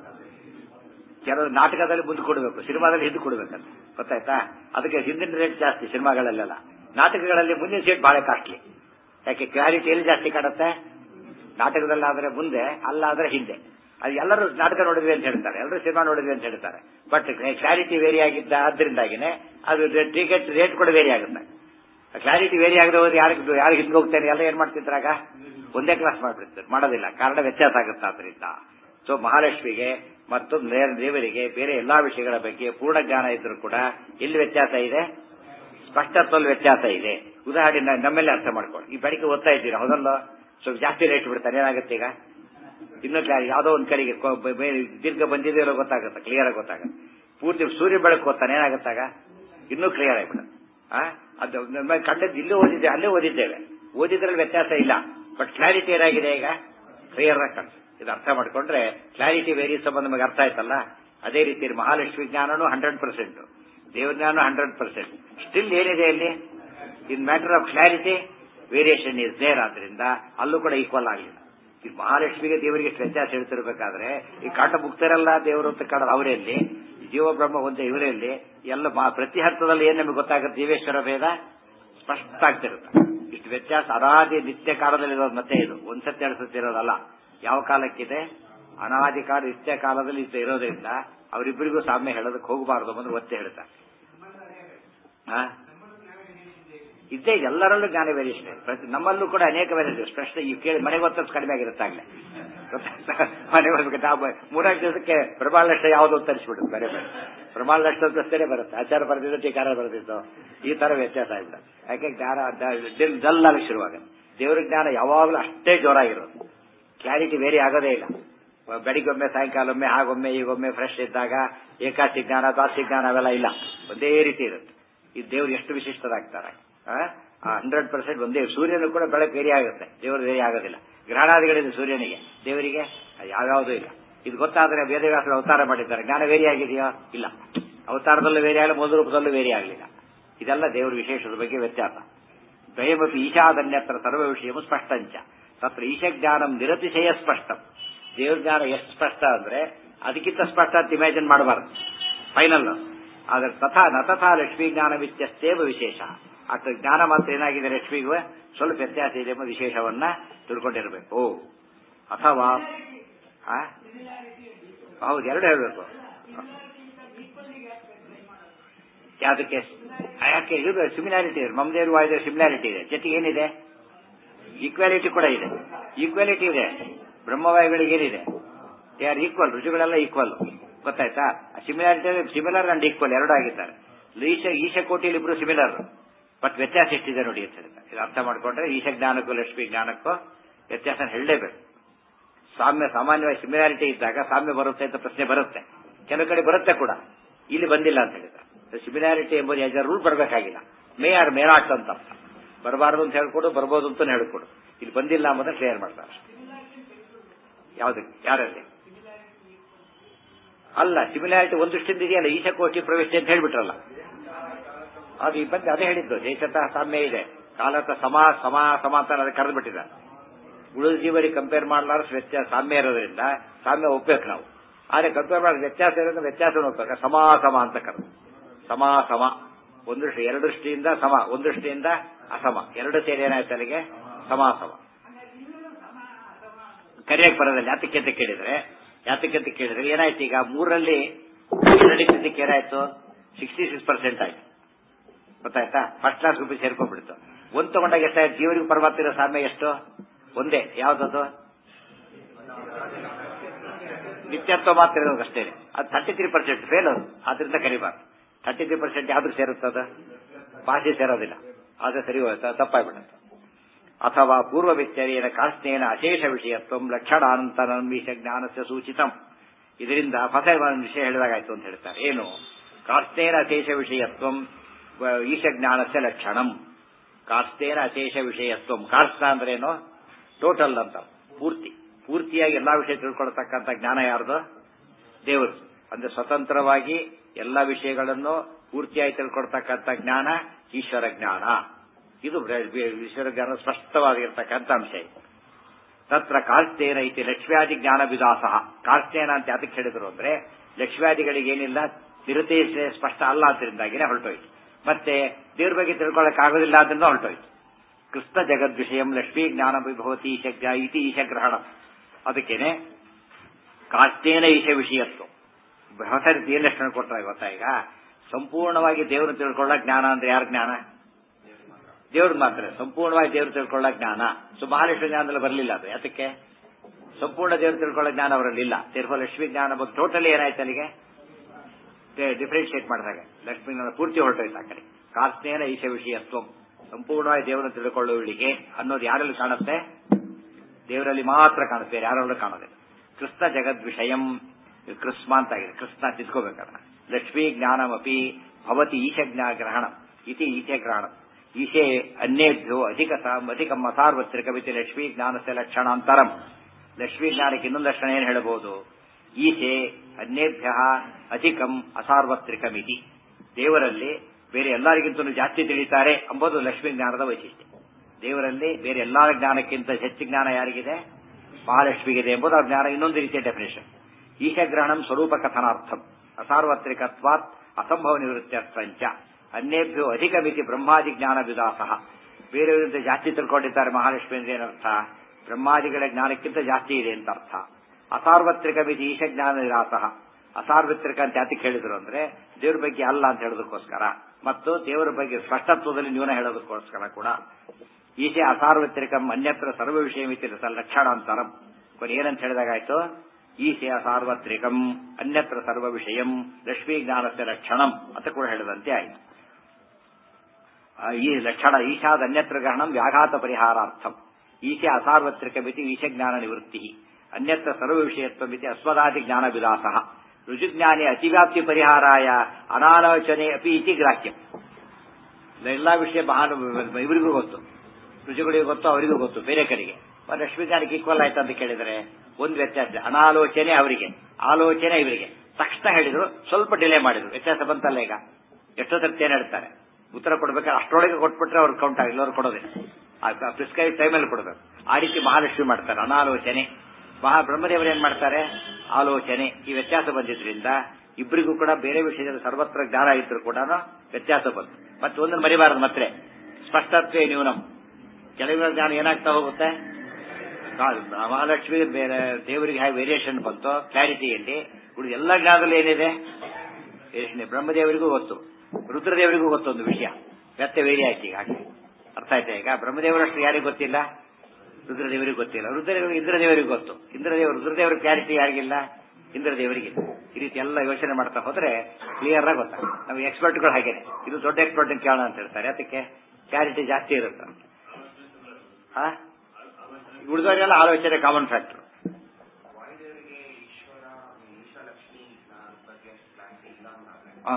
S1: ಕೆಲವು ನಾಟಕದಲ್ಲಿ ಮುಂದೆ ಕೊಡಬೇಕು ಸಿನಿಮಾದಲ್ಲಿ ಹಿಂದೆ ಕೊಡಬೇಕಂತ ಗೊತ್ತಾಯ್ತಾ ಅದಕ್ಕೆ ಹಿಂದಿನ ರೇಟ್ ಜಾಸ್ತಿ ಸಿನಿಮಾಗಳಲ್ಲೆಲ್ಲ ನಾಟಕಗಳಲ್ಲಿ ಮುಂದಿನ ಸೀಟ್ ಬಹಳ ಕಾಸ್ಟ್ಲಿ ಯಾಕೆ ಕ್ಲಾರಿಟಿ ಎಲ್ಲಿ ಜಾಸ್ತಿ ಕಾಣುತ್ತೆ ನಾಟಕದಲ್ಲಾದ್ರೆ ಮುಂದೆ ಅಲ್ಲಾದ್ರೆ ಹಿಂದೆ ಅದು ಎಲ್ಲರೂ ನಾಟಕ ನೋಡಿದ್ವಿ ಅಂತ ಹೇಳ್ತಾರೆ ಎಲ್ಲರೂ ಸಿನಿಮಾ ನೋಡಿದ್ವಿ ಅಂತ ಹೇಳ್ತಾರೆ ಬಟ್ ಕ್ಲಾರಿಟಿ ವೇರಿ ಆಗಿದ್ದ ಆದ್ರಿಂದಾಗಿನೇ ಅದು ಟಿಕೆಟ್ ರೇಟ್ ಕೂಡ ವೇರಿ ಆಗುತ್ತೆ ಕ್ಲಾರಿಟಿ ವೇರಿ ಆಗದೆ ಹೋದ್ರೆ ಯಾರಿಗೆ ಯಾರು ಹಿಂದೆ ಹೋಗ್ತಾನೆ ಎಲ್ಲ ಏನ್ ಮಾಡ್ತಿದ್ರಾಗ ಒಂದೇ ಕ್ಲಾಸ್ ಮಾಡ್ಬಿಡ್ತಾರೆ ಮಾಡೋದಿಲ್ಲ ಕಾರಣ ವ್ಯತ್ಯಾಸ ಆಗುತ್ತೆ ಆದ್ರಿಂದ ಸೊ ಮಹಾಲಕ್ಷ್ಮಿಗೆ ಮತ್ತು ದೇವರಿಗೆ ಬೇರೆ ಎಲ್ಲಾ ವಿಷಯಗಳ ಬಗ್ಗೆ ಪೂರ್ಣ ಜ್ಞಾನ ಇದ್ರೂ ಕೂಡ ಎಲ್ಲಿ ವ್ಯತ್ಯಾಸ ಇದೆ ಸ್ಪಷ್ಟತ್ವದಲ್ಲಿ ವ್ಯತ್ಯಾಸ ಇದೆ ಉದಾಹರಣೆ ನಮ್ಮೆಲ್ಲ ಅರ್ಥ ಮಾಡ್ಕೊಳ್ಳಿ ಈ ಬೆಳಿಗ್ಗೆ ಓದ್ತಾ ಇದ್ದೀರಾ ಹೌದಲ್ಲ ಸ್ವಲ್ಪ ಜಾಸ್ತಿ ರೇಟ್ ಬಿಡ್ತಾನೆ ಏನಾಗುತ್ತೆ ಈಗ ಇನ್ನೂ ಕ್ಲಾರಿ ಯಾವುದೋ ಒಂದು ಕಡೆಗೆ ಕೊ- ಬ- ಬೆ- ದೀರ್ಘ ಬಂದಿದೆಯೋ ಗೊತ್ತಾಗುತ್ತೆ ಕ್ಲಿಯರ್ ಆಗಿ ಗೊತ್ತಾಗುತ್ತೆ ಪೂರ್ತಿ ಸೂರ್ಯ ಬೆಳಕು ಓದ್ತಾನೆ ಏನಾಗುತ್ತಾಗ ಇನ್ನೂ ಕ್ಲಿಯರ್ ಆಗಿಬಿಡುತ್ತೆ ಆ ಅದು ನಮ್ಮ ಕಂಡದ್ದು ಇಲ್ಲೂ ಓದಿದ್ದೆ ಅಲ್ಲೇ ಓದಿದ್ದೇವೆ ಓದಿದ್ರಲ್ಲಿ ವ್ಯತ್ಯಾಸ ಇಲ್ಲ ಬಟ್ ಕ್ಲಾರಿಟಿ ಏನಾಗಿದೆ ಈಗ ಕ್ಲಿಯರ್ ಆಗಿ ಕಾಣಿಸುತ್ತೆ ಇದು ಅರ್ಥ ಮಾಡ್ಕೊಂಡ್ರೆ ಕ್ಲಾರಿಟಿ ವೇರಿ ಸಂಬಂಧ ನಮಗೆ ಅರ್ಥ ಆಯ್ತಲ್ಲ ಅದೇ ರೀತಿ ಮಹಾಲಕ್ಷ್ಮಿ ಜ್ಞಾನನೂ ಹಂಡ್ರೆಡ್ ಪರ್ಸೆಂಟ್ ದೇವಜ್ಞಾನ ಹಂಡ್ರೆಡ್ ಪರ್ಸೆಂಟ್ ಸ್ಟಿಲ್ ಏನಿದೆ ಅಲ್ಲಿ in matter of clarity variation is there ಆದ್ರಿಂದ ಅಲ್ಲೂ ಕೂಡ ಈಕ್ವಲ್ ಆಗಲಿಲ್ಲ ಈ ಮಹಾಲಕ್ಷ್ಮಿಗೆ ದೇವರಿಗೆ ಎಷ್ಟು ವ್ಯತ್ಯಾಸ ಹೇಳ್ತಿರ್ಬೇಕಾದ್ರೆ ಈ ಕಾಟ ಮುಕ್ತರಲ್ಲ ದೇವರು ಅಂತ ಕಾಣೋದು ಅವರಲ್ಲಿ ಜೀವ ಬ್ರಹ್ಮ ಒಂದೇ ಇವರಲ್ಲಿ ಎಲ್ಲ ಮಾ- ಪ್ರತಿ ಹಂತದಲ್ಲಿ ಏನ್ ನಮಗೆ ಗೊತ್ತಾಗುತ್ತೆ ಜೀವೇಶ್ವರ ಭೇದ ಸ್ಪಷ್ಟ ಆಗ್ತಿರುತ್ತೆ ಇಷ್ಟು ವ್ಯತ್ಯಾಸ ಅನಾದಿ ನಿತ್ಯ ಕಾಲದಲ್ಲಿ ಇರೋದು ಮತ್ತೆ ಇದು ಒಂದ್ಸತಿ ಎರಡು ಸತಿ ಇರೋದಲ್ಲ ಯಾವ ಕಾಲಕ್ಕಿದೆ ಅನಾದಿ ಕಾಲ ನಿತ್ಯ ಕಾಲದಲ್ಲಿ ಇದು ಇರೋದ್ರಿಂದ ಅವರಿಬ್ಬರಿಗೂ ಸಾಮ್ಯ ಹೇಳೋದಕ್ಕೆ ಹೋಗಬಾರದು ಅಂದ್ರೆ ಒತ್ತೆ ಹೇಳ್ತಾರೆ ಆ? ಇದ್ದೇ ಎಲ್ಲರಲ್ಲೂ ಜ್ಞಾನ ವೇರಿಯೇಷನ್ ಇದೆ ಪ್ರತಿ ನಮ್ಮಲ್ಲೂ ಕೂಡ ಅನೇಕ ವೇರಿಯೇಷನ್ ಪ್ರಶ್ನೆ ಈ ಕೇಳಿ ಮನೆಗೆ ಗೊತ್ತಷ್ಟು ಕಡಿಮೆ ಆಗಿರುತ್ತೆ ಆಗ್ಲೇ ಮನೆಗೆ ಹೋಗ್ಬೇಕು ನಾವು ಮೂರ್ನಾಲ್ಕು ದಿವಸಕ್ಕೆ ಪ್ರಮಾಣ ಲಕ್ಷ ಯಾವುದು ಅಂತ ಅನಿಸ್ಬಿಡುತ್ತೆ ಬೇರೆ ಬೇರೆ ಪ್ರಮಾಣ ಲಕ್ಷ ಪ್ರಶ್ನೆ ಬರುತ್ತೆ ಆಚಾರ ಬರೆದಿದ್ದು ಟೀಕಾರ ಬರೆದಿದ್ದು ಈ ತರ ವ್ಯತ್ಯಾಸ ಆಗಿಬಿಡುತ್ತೆ ಯಾಕೆ ಜ್ಞಾನ ಡ- ಡಲ್ ಆಗಿ ಶುರುವಾಗುತ್ತೆ ದೇವ್ರ ಜ್ಞಾನ ಯಾವಾಗಲೂ ಅಷ್ಟೇ ಜೋರಾಗಿರೋದು ಕ್ಲಾರಿಟಿ ವೇರಿ ಆಗೋದೇ ಇಲ್ಲ ಬೆಳಿಗ್ಗೊಮ್ಮೆ ಸಾಯಂಕಾಲೊಮ್ಮೆ ಹಾಗೊಮ್ಮೆ ಈಗೊಮ್ಮೆ ಫ್ರೆಶ್ ಇದ್ದಾಗ ಏಕಾಸಿ ಜ್ಞಾನ ದ್ವಾಸಿ ಜ್ಞಾನ ಅವೆಲ್ಲ ಇಲ್ಲ ಒಂದೇ ರೀತಿ ಇರುತ್ತೆ ಈ ದೇವ್ರು ಎಷ್ಟು ವಿಶಿಷ್ಟರಾಗ್ತಾರೆ ಹಂಡ್ರೆಡ್ ಪರ್ಸೆಂಟ್ ಒಂದೇ ಸೂರ್ಯನು ಕೂಡ ಬೆಳಕು ವೇರಿ ಆಗುತ್ತೆ ದೇವರು ವೇರಿ ಆಗೋದಿಲ್ಲ ಗ್ರಹಣಾದಿಗಳಿದೆ ಸೂರ್ಯನಿಗೆ ದೇವರಿಗೆ ಯಾವ್ಯಾವುದೂ ಇಲ್ಲ ಇದು ಗೊತ್ತಾದ್ರೆ ವೇದವ್ಯಾಸರು ಅವತಾರ ಮಾಡಿದ್ದಾರೆ ಜ್ಞಾನ ವೇರಿ ಆಗಿದೆಯೋ ಇಲ್ಲ ಅವತಾರದಲ್ಲೂ ವೇರಿ ಆಗಲಿ ಮೊದಲ ರೂಪದಲ್ಲೂ ವೇರಿ ಆಗಲಿಲ್ಲ ಇದೆಲ್ಲ ದೇವರ ವಿಶೇಷದ ಬಗ್ಗೆ ವ್ಯತ್ಯಾಸ ದ್ವಯಮಪಿ ಈಶಾದನ್ಯತ್ರ ಸರ್ವ ವಿಷಯವು ಸ್ಪಷ್ಟಂಚ ತತ್ರ ಈಶಜ್ಞಾನಂ ನಿರತಿಶಯ ಸ್ಪಷ್ಟಂ ದೇವ್ರ ಜ್ಞಾನ ಎಷ್ಟು ಸ್ಪಷ್ಟ ಅಂದ್ರೆ ಅದಕ್ಕಿಂತ ಸ್ಪಷ್ಟ ಅಂತ ಇಮ್ಯಾಜಿನ್ ಮಾಡಬಾರ್ದು ಫೈನಲ್ ಆದ್ರೆ ತಥಾ ನ ತಥಾ ಲಕ್ಷ್ಮೀ ಜ್ಞಾನ ವ್ಯತ್ಯಸ್ತೇವ ವಿಶೇಷ ಅಷ್ಟು ಜ್ಞಾನ ಮಾತ್ರ ಏನಾಗಿದೆ ಲಕ್ಷ್ಮಿಗೂ ಸ್ವಲ್ಪ ವ್ಯತ್ಯಾಸ ಇದೆ ಎಂಬ ವಿಶೇಷವನ್ನ ತಿಳ್ಕೊಂಡಿರಬೇಕು ಅಥವಾ ಆ? ಹೌದು ಎರಡು ಹೇಳಬೇಕು ಯಾವ್ದಕ್ಕೆ ಯಾಕೆ ಇದು ಸಿಮಿಲಾರಿಟಿ ಇದೆ ಮಮದೇವರು ವಾಯುದೇವ ಸಿಮಿಲಾರಿಟಿ ಇದೆ ಜೊತೆಗೆ ಏನಿದೆ ಈಕ್ವಾಲಿಟಿ ಕೂಡ ಇದೆ ಈಕ್ವಾಲಿಟಿ ಇದೆ ಬ್ರಹ್ಮವಾಯುಗಳಿಗೆ ಏನಿದೆ ದೇ ಆರ್ ಈಕ್ವಲ್ ರುಚಿಗಳೆಲ್ಲ ಈಕ್ವಲ್ ಗೊತ್ತಾಯ್ತಾ ಸಿಮಿಲಾರಿಟಿ ಸಿಮಿಲರ್ ಅಂಡ್ ಈಕ್ವಲ್ ಎರಡು ಆಗಿದ್ದಾರೆ ಈಶ ಈಶ ಕೋಟಿಯಲ್ಲಿ ಇಬ್ರು ಸಿಮಿಲರ್ ಬಟ್ ವ್ಯತ್ಯಾಸ ಎಷ್ಟಿದೆ ನೋಡಿ ಅಂತ ಹೇಳ್ತಾರೆ ಇದು ಅರ್ಥ ಮಾಡ್ಕೊಂಡ್ರೆ ಈಶ ಜ್ಞಾನಕ್ಕೂ ಲಕ್ಷ್ಮಿ ಜ್ಞಾನಕ್ಕೂ ವ್ಯತ್ಯಾಸ ಹೇಳಲೇಬೇಕು ಸಾಮ್ಯ ಸಾಮಾನ್ಯವಾಗಿ ಸಿಮಿಲಾರಿಟಿ ಇದ್ದಾಗ ಸಾಮ್ಯ ಬರುತ್ತೆ ಅಂತ ಪ್ರಶ್ನೆ ಬರುತ್ತೆ ಕೆಲವು ಕಡೆ ಬರುತ್ತೆ ಕೂಡ ಇಲ್ಲಿ ಬಂದಿಲ್ಲ ಅಂತ ಹೇಳಿದ್ರೆ ಸಿಮಿಲಾರಿಟಿ ಎಂಬುದು ಯಾಜ ರೂಲ್ ಬರಬೇಕಾಗಿಲ್ಲ ಮೇ ಆರ್ ಮೇ ನಾಟ್ ಅಂತ ಅರ್ಥ ಬರಬಾರದು ಅಂತ ಹೇಳ್ಕೊಡು ಬರ್ಬೋದು ಅಂತ ಹೇಳ್ಕೊಡು ಇಲ್ಲಿ ಬಂದಿಲ್ಲ ಎಂಬುದನ್ನು ಕ್ಲಿಯರ್ ಮಾಡ್ತಾರೆ ಯಾವುದಕ್ಕೆ ಯಾರಲ್ಲಿ ಅಲ್ಲ ಸಿಮಿಲಾರಿಟಿ ಒಂದಷ್ಟಿಂದ ಇದೆಯಲ್ಲ ಈಶಕೋಟಿ ಪ್ರವೇಶ ಅಂತ ಹೇಳ್ಬಿಟ್ರಲ್ಲ ಅದು ಈ ಬಂದು ಅದೇ ಹೇಳಿದ್ದು ದೇಶತಃ ಸಾಮ್ಯ ಇದೆ ಕಾಲತ ಸಮ ಸಮ ಸಮ ಅಂತ ಅದಕ್ಕೆ ಕರೆದು ಬಿಟ್ಟಿದ್ದಾರೆ ಉಳಿದ ಜೀವರಿಗೆ ಕಂಪೇರ್ ಮಾಡಲಾರ ವ್ಯತ್ಯಾಸ ಸಾಮ್ಯ ಇರೋದ್ರಿಂದ ಸಾಮ್ಯ ಒಪ್ಬೇಕು ನಾವು ಆದ್ರೆ ಕಂಪೇರ್ ಮಾಡೋ ವ್ಯತ್ಯಾಸ ಇರೋದ್ರಿಂದ ವ್ಯತ್ಯಾಸ ಒಪ್ಬೇಕು ಸಮ ಸಮ ಅಂತ ಕರೆದು ಸಮ ಸಮ ಒಂದು ದೃಷ್ಟಿ ಎರಡು ದೃಷ್ಟಿಯಿಂದ ಸಮ ಒಂದು ದೃಷ್ಟಿಯಿಂದ ಅಸಮ ಎರಡು ಸೇರಿ ಏನಾಯ್ತು ಅಲ್ಲಿಗೆ ಸಮ ಸಮ ಕರಿಯಕ್ ಬರೋದಿಲ್ಲ ಯಾತಕ್ಕೆ ಅಂತ ಕೇಳಿದ್ರೆ ಯಾತಕ್ಕೆ ಅಂತ ಕೇಳಿದ್ರೆ ಏನಾಯ್ತು ಈಗ ಮೂರರಲ್ಲಿ ನಡೀತಿದ್ದಕ್ಕೆ ಏನಾಯ್ತು ಸಿಕ್ಸ್ಟಿ ಸಿಕ್ಸ್ ಪರ್ಸೆಂಟ್ ಆಯ್ತು ಗೊತ್ತಾಯ್ತಾ ಫಸ್ಟ್ ಕ್ಲಾಸ್ ಗ್ರೂಪಿಗೆ ಸೇರ್ಕೊಂಡ್ಬಿಡ್ತು ಒಂದ್ ತಗೊಂಡಾಗ ಎಷ್ಟಾಯ್ತು ಜೀವನಿಗೆ ಪರಮಾತ್ಮ ಇರೋ ಸಾಮ್ಯ ಎಷ್ಟು ಒಂದೇ ಯಾವ್ದದು ನಿತ್ಯತ್ವ ಮಾತ್ರ ಇರೋದು ಅಷ್ಟೇ ಅದು ತರ್ಟಿ ತ್ರೀ ಪರ್ಸೆಂಟ್ ಫೇಲ್ ಅದು ಆದ್ರಿಂದ ಕರಿಬಾರ್ದು ತರ್ಟಿ ತ್ರೀ ಪರ್ಸೆಂಟ್ ಯಾವ್ದು ಸೇರುತ್ತದ ಭಾಷೆ ಸೇರೋದಿಲ್ಲ ಆದ್ರೆ ಸರಿ ಹೋಯ್ತು ತಪ್ಪಾಗ್ಬಿಡುತ್ತೆ ಅಥವಾ ಪೂರ್ವ ವ್ಯತ್ಯರೇನ ಕಾಸ್ನೇನ ಅಶೇಷ ವಿಷಯತ್ವ ಲಕ್ಷಣಾನಂತರನ್ಮೀಶ ಜ್ಞಾನಸ್ಯ ಸೂಚಿತಂ ಇದರಿಂದ ಹೊಸ ಒಂದು ವಿಷಯ ಹೇಳಿದಾಗಾಯ್ತು ಅಂತ ಹೇಳ್ತಾರೆ ಏನು ಕಾಸ್ನೇನ ಅಶೇಷ ವಿಷಯತ್ವಂ ವ- ಈಶ ಜ್ಞಾನಸ್ಯ ಲಕ್ಷಣಂ ಕಾಸ್ನೇನ ಅಶೇಷ ವಿಷಯತ್ವಂ ಕಾಸ್ತ ಅಂದ್ರೇನು ಟೋಟಲ್ ಅಂತ ಪೂರ್ತಿ ಪೂರ್ತಿಯಾಗಿ ಎಲ್ಲಾ ವಿಷಯ ತಿಳ್ಕೊಳ್ತಕ್ಕಂಥ ಜ್ಞಾನ ಯಾರ್ದು ದೇವರು ಅಂದ್ರೆ ಸ್ವತಂತ್ರವಾಗಿ ಎಲ್ಲ ವಿಷಯಗಳನ್ನು ಪೂರ್ತಿಯಾಗಿ ತಿಳ್ಕೊಳ್ತಕ್ಕಂಥ ಜ್ಞಾನ ಈಶ್ವರ ಜ್ಞಾನ ಇದು ಬ್ರ- ಬಿ- ಈಶ್ವರ ಜ್ಞಾನ ಸ್ಪಷ್ಟವಾಗಿರ್ತಕ್ಕಂಥ ಅಂಶ ಇದು ತತ್ರ ಕಾಲ್ತೇನ ಐತಿ ಲಕ್ಷ್ಮ್ಯಾದಿ ಜ್ಞಾನ ವಿದಾಸ ಕಾಲ್ತೇನ ಅಂತ ಯಾತಕ್ಕೆ ಹೇಳಿದ್ರು ಅಂದ್ರೆ ಲಕ್ಷ್ಮ್ಯಾದಿಗಳಿಗೆ ಏನಿಲ್ಲ ನಿರುತ್ತೇಶ ಸ್ಪಷ್ಟ ಅಲ್ಲ ಅಂತರಿಂದಾಗಿನೇ ಹೊರಟೋಯ್ತು ಮತ್ತೆ ದೇವ್ರ ಬಗ್ಗೆ ತಿಳ್ಕೊಳ್ಳಕ್ ಆಗೋದಿಲ್ಲ ಅದನ್ನ ಹೊರಟೋಯ್ತು ಕೃಷ್ಣ ಜಗದ್ವಿಷಯಂ ಲಕ್ಷ್ಮೀ ಜ್ಞಾನ ವಿಭವತಿ ಈಶ ಜ್ಞಾ- ಇತಿ ಈಶ ಗ್ರಹಣ ಅದಕ್ಕೇನೆ ಕಾಸ್ತೇನ ಈಶ ವಿಷಯತ್ವ ಹೊಸ ರೀತಿ ಏನ್ ಲಕ್ಷಣ ಕೊಟ್ಟ ಗೊತ್ತಾ ಈಗ ಸಂಪೂರ್ಣವಾಗಿ ದೇವ್ರನ್ನ ತಿಳ್ಕೊಳ್ಳೋ ಜ್ಞಾನ ಅಂದ್ರೆ ಯಾರ ಜ್ಞಾನ ದೇವ್ರ ಮಾತ್ರ ಸಂಪೂರ್ಣವಾಗಿ ದೇವ್ರು ತಿಳ್ಕೊಳ್ಳೋ ಜ್ಞಾನ ಸೊ ಮಹಾಲಕ್ಷ್ಮಿ ಜ್ಞಾನದಲ್ಲಿ ಬರಲಿಲ್ಲ ಅದು ಯಾತಕ್ಕೆ ಸಂಪೂರ್ಣ ದೇವ್ರು ತಿಳ್ಕೊಳ್ಳೋ ಜ್ಞಾನ ಅವರಲ್ಲಿ ಇಲ್ಲ ದೇರ್ಫೋ ಲಕ್ಷ್ಮಿ ಜ್ಞಾನ ಬಗ್ಗೆ ಟೋಟಲಿ ಏನಾಯ್ತು ಅಲ್ಲಿಗೆ ಡಿಫ್ರೆನ್ಶಿಯೇಟ್ ಮಾಡಿದಾಗ ಲಕ್ಷ್ಮೀ ಜ್ಞಾನ ಪೂರ್ತಿ ಹೊರಟೋಯ್ತು ಆ ಕಡೆ ಕಾಸ್ನೇನ ಈಶ ವಿಷಯತ್ವ ಸಂಪೂರ್ಣವಾಗಿ ದೇವರನ್ನು ತಿಳ್ಕೊಳ್ಳುವಳಿಗೆ ಅನ್ನೋದು ಯಾರಲ್ಲಿ ಕಾಣುತ್ತೆ ದೇವರಲ್ಲಿ ಮಾತ್ರ ಕಾಣುತ್ತೆ ಬೇರೆ ಯಾರಲ್ಲೂ ಕಾಣೋದಿಲ್ಲ ಕೃಷ್ಣ ಜಗದ್ ವಿಷಯಂ ಕೃಷ್ಣ ಅಂತ ಆಗಿದೆ ಕೃಷ್ಣ ತಿದ್ಕೋಬೇಕಲ್ಲ ಲಕ್ಷ್ಮೀ ಜ್ಞಾನಮಪಿ ಭವತಿ ಈಶಜ್ಞಾಗ್ರಹಣ ಇತಿ ಈಶಗ್ರಹಣ ಈಶೆ ಅನ್ಯೇಭ್ಯೋ ಅಧಿಕ ಅಧಿಕಂ ಅಸಾರ್ವತ್ರಿಕವಿತಿ ಲಕ್ಷ್ಮೀ ಜ್ಞಾನಸ್ಯ ಲಕ್ಷಣಾಂತರಂ ಲಕ್ಷ್ಮೀ ಜ್ಞಾನಕ್ಕೆ ಇನ್ನೊಂದು ಲಕ್ಷಣ ಏನು ಹೇಳಬಹುದು ಈಶೆ ಅನ್ಯೇಭ್ಯ ಅಧಿಕಂ ಅಸಾರ್ವತ್ರಿಕಮಿತಿ ದೇವರಲ್ಲಿ ಬೇರೆ ಎಲ್ಲರಿಗಿಂತಲೂ ಜಾಸ್ತಿ ತಿಳಿತಾರೆ ಎಂಬುದು ಲಕ್ಷ್ಮೀ ಜ್ಞಾನದ ವೈಶಿಷ್ಟ್ಯ ದೇವರಲ್ಲಿ ಬೇರೆ ಎಲ್ಲಾ ಜ್ಞಾನಕ್ಕಿಂತ ಹೆಚ್ಚು ಜ್ಞಾನ ಯಾರಿಗಿದೆ ಮಹಾಲಕ್ಷ್ಮಿಗಿದೆ ಎಂಬುದು ಆ ಜ್ಞಾನ ಇನ್ನೊಂದು ರೀತಿಯ ಡೆಫಿನೇಷನ್ ಈಶಗ್ರಹಣಂ ಸ್ವರೂಪ ಕಥನಾರ್ಥಂ ಅಸಾರ್ವತ್ರಿಕತ್ವಾತ್ ಅಸಂಭವ ನಿವೃತ್ತಿಯರ್ಥಂಚ ಅನ್ಯೇಭ್ಯೋ ಅಧಿಕ ಮಿತಿ ಬ್ರಹ್ಮಾದಿ ಜ್ಞಾನ ವಿದಾಸ ಬೇರೆಯವರಿಂದ ಜಾಸ್ತಿ ತಿಳ್ಕೊಂಡಿದ್ದಾರೆ ಮಹಾಲಕ್ಷ್ಮಿ ಅಂದ್ರೆ ಏನರ್ಥ ಬ್ರಹ್ಮಾದಿಗಳ ಜ್ಞಾನಕ್ಕಿಂತ ಜಾಸ್ತಿ ಇದೆ ಅಂತ ಅರ್ಥ ಅಸಾರ್ವತ್ರಿಕ ಮಿತಿ ಈಶ ಜ್ಞಾನ ನಿರಾಸ ಅಸಾರ್ವತ್ರಿಕ ಅಂತ ಯಾತಕ್ಕೆ ಹೇಳಿದ್ರು ಅಂದ್ರೆ ದೇವ್ರ ಬಗ್ಗೆ ಅಲ್ಲ ಅಂತ ಹೇಳೋದಕ್ಕೋಸ್ಕರ ಮತ್ತು ದೇವರ ಬಗ್ಗೆ ಸ್ಪಷ್ಟತ್ವದಲ್ಲಿ ನ್ಯೂನ ಹೇಳೋದಕ್ಕೋಸ್ಕರ ಕೂಡ ಈಶೆ ಅಸಾರ್ವತ್ರಿಕಂ ಅನ್ಯತ್ರ ಸರ್ವ ವಿಷಯ ಮಿತಿ ಲಕ್ಷಣಾಂತರಂ ಕೊನೆ ಏನಂತ ಹೇಳಿದಾಗಾಯ್ತು ಈಶೆ ಅಸಾರ್ವತ್ರಿಕಂ ಅನ್ಯತ್ರ ಸರ್ವ ವಿಷಯಂ ಲಕ್ಷ್ಮೀ ಜ್ಞಾನಸ್ಯ ಲಕ್ಷಣಂ ಅಂತ ಕೂಡ ಹೇಳಿದಂತೆ ಆಯಿತು ಈ ಲಕ್ಷಣ ಈಶಾದ ಅನ್ಯತ್ರ ಗ್ರಹಣಂ ವ್ಯಾಘಾತ ಪರಿಹಾರಾರ್ಥಂ ಈಶೆ ಅಸಾರ್ವತ್ರಿಕ ಮಿತಿ ಈಶಜ್ಞಾನ ನಿವೃತ್ತಿ ಅನ್ಯತ್ರ ಸರ್ವ ವಿಷಯತ್ವ ಮಿತಿ ಅಸ್ಮದಾದಿ ಜ್ಞಾನ ವಿಲಾಸ ರುಜುಜ್ಞಾನಿ ಅತಿವ್ಯಾಪ್ತಿ ಪರಿಹಾರಾಯ ಅನಾಲೋಚನೆ ಅಪಿ ಇತಿ ಗ್ರಾಹ್ಯ ಎಲ್ಲ ವಿಷಯ ಮಹಾನ್ ಇವರಿಗೂ ಗೊತ್ತು ರುಚಿಗಳಿಗೂ ಗೊತ್ತು ಅವರಿಗೂ ಗೊತ್ತು ಬೇರೆ ಕಡೆಗೆ ಲಕ್ಷ್ಮೀಕಾರಿಗೆ ಈಕ್ವಲ್ ಆಯ್ತು ಅಂತ ಕೇಳಿದರೆ ಒಂದು ವ್ಯತ್ಯಾಸ ಅನಾಲೋಚನೆ ಅವರಿಗೆ ಆಲೋಚನೆ ಇವರಿಗೆ ತಕ್ಷಣ ಹೇಳಿದ್ರು ಸ್ವಲ್ಪ ಡಿಲೇ ಮಾಡಿದ್ರು ವ್ಯತ್ಯಾಸ ಬಂತಲ್ಲ ಈಗ ಎಷ್ಟೋ ಸರ್ತಿ ಏನ್ ಹೇಳ್ತಾರೆ ಉತ್ತರ ಕೊಡ್ಬೇಕಾದ್ರೆ ಅಷ್ಟರೊಳಗೆ ಕೊಟ್ಬಿಟ್ರೆ ಅವ್ರು ಕೌಂಟ್ ಆಗಿಲ್ಲ ಅವ್ರು ಕೊಡೋದಿಲ್ಲ ಪ್ರಿಸ್ಕ್ರೈಬ್ ಟೈಮಲ್ಲಿ ಕೊಡಬೇಕು ಆ ರೀತಿ ಮಹಾಲಕ್ಷ್ಮಿ ಮಾಡ್ತಾರೆ ಅನಾಲೋಚನೆ ಮಹಾ ಬ್ರಹ್ಮದೇವರು ಏನ್ ಮಾಡ್ತಾರೆ ಆಲೋಚನೆ ಈ ವ್ಯತ್ಯಾಸ ಬಂದಿದ್ರಿಂದ ಇಬ್ಬರಿಗೂ ಕೂಡ ಬೇರೆ ವಿಷಯದಲ್ಲಿ ಸರ್ವತ್ರ ಜ್ಞಾನ ಇದ್ರು ಕೂಡ ವ್ಯತ್ಯಾಸ ಬಂತು ಮತ್ತೆ ಒಂದನ್ನು ಮರಿಬಾರದು ಮತ್ತೆ ಸ್ಪಷ್ಟತ್ವೇ ನ್ಯೂನಂ ಕೆಲವರ ಜ್ಞಾನ ಏನಾಗ್ತಾ ಹೋಗುತ್ತೆ ಮಹಾಲಕ್ಷ್ಮಿ ಬೇರೆ ದೇವರಿಗೆ ಹಾಗೆ ವೇರಿಯೇಷನ್ ಬಂತು ಕ್ಲಾರಿಟಿಯಲ್ಲಿ ಉಳಿದ ಎಲ್ಲ ಜ್ಞಾನದಲ್ಲಿ ಏನಿದೆ ವೇರಿಯೇಷನ್ ಬ್ರಹ್ಮದೇವರಿಗೂ ಗೊತ್ತು ರುದ್ರದೇವರಿಗೂ ಗೊತ್ತೊಂದು ವಿಷಯ ವ್ಯತ್ಯ ವೇರಿ ಆಯ್ತು ಈಗ ಹಾಗೆ ಅರ್ಥ ಆಯ್ತಾ ಈಗ ಬ್ರಹ್ಮದೇವರಷ್ಟು ಯಾರಿಗೂ ಗೊತ್ತಿಲ್ಲ ರುದ್ರದೇವರಿಗೆ ಗೊತ್ತಿಲ್ಲ ರುದ್ರದೇವರಿಗೆ ಇಂದ್ರದೇವರಿಗೆ ಗೊತ್ತು ಇಂದ್ರದೇವರು ರುದ್ರದೇವರ ಕ್ಲಾರಿಟಿ ಯಾರಿಗಿಲ್ಲ ಇಂದ್ರದೇವರಿಗೆ ಈ ರೀತಿ ಎಲ್ಲ ಯೋಚನೆ ಮಾಡ್ತಾ ಹೋದ್ರೆ ಕ್ಲಿಯರ್ ಆಗಿ ಗೊತ್ತಾಗ ನಮ್ಗೆ ಎಕ್ಸ್ಪರ್ಟ್ಗಳು ಹಾಗೇನೆ ಇದು ದೊಡ್ಡ ಎಕ್ಸ್ಪರ್ಟ್ ಕೇಳೋಣ ಅಂತ ಹೇಳ್ತಾರೆ ಅದಕ್ಕೆ ಕ್ಲಾರಿಟಿ ಜಾಸ್ತಿ ಇರುತ್ತೆ ಹಾ ಉಳಿದವರೆಲ್ಲ ಆಲೋಚನೆ ಕಾಮನ್ ಫ್ಯಾಕ್ಟರ್ ಹಾ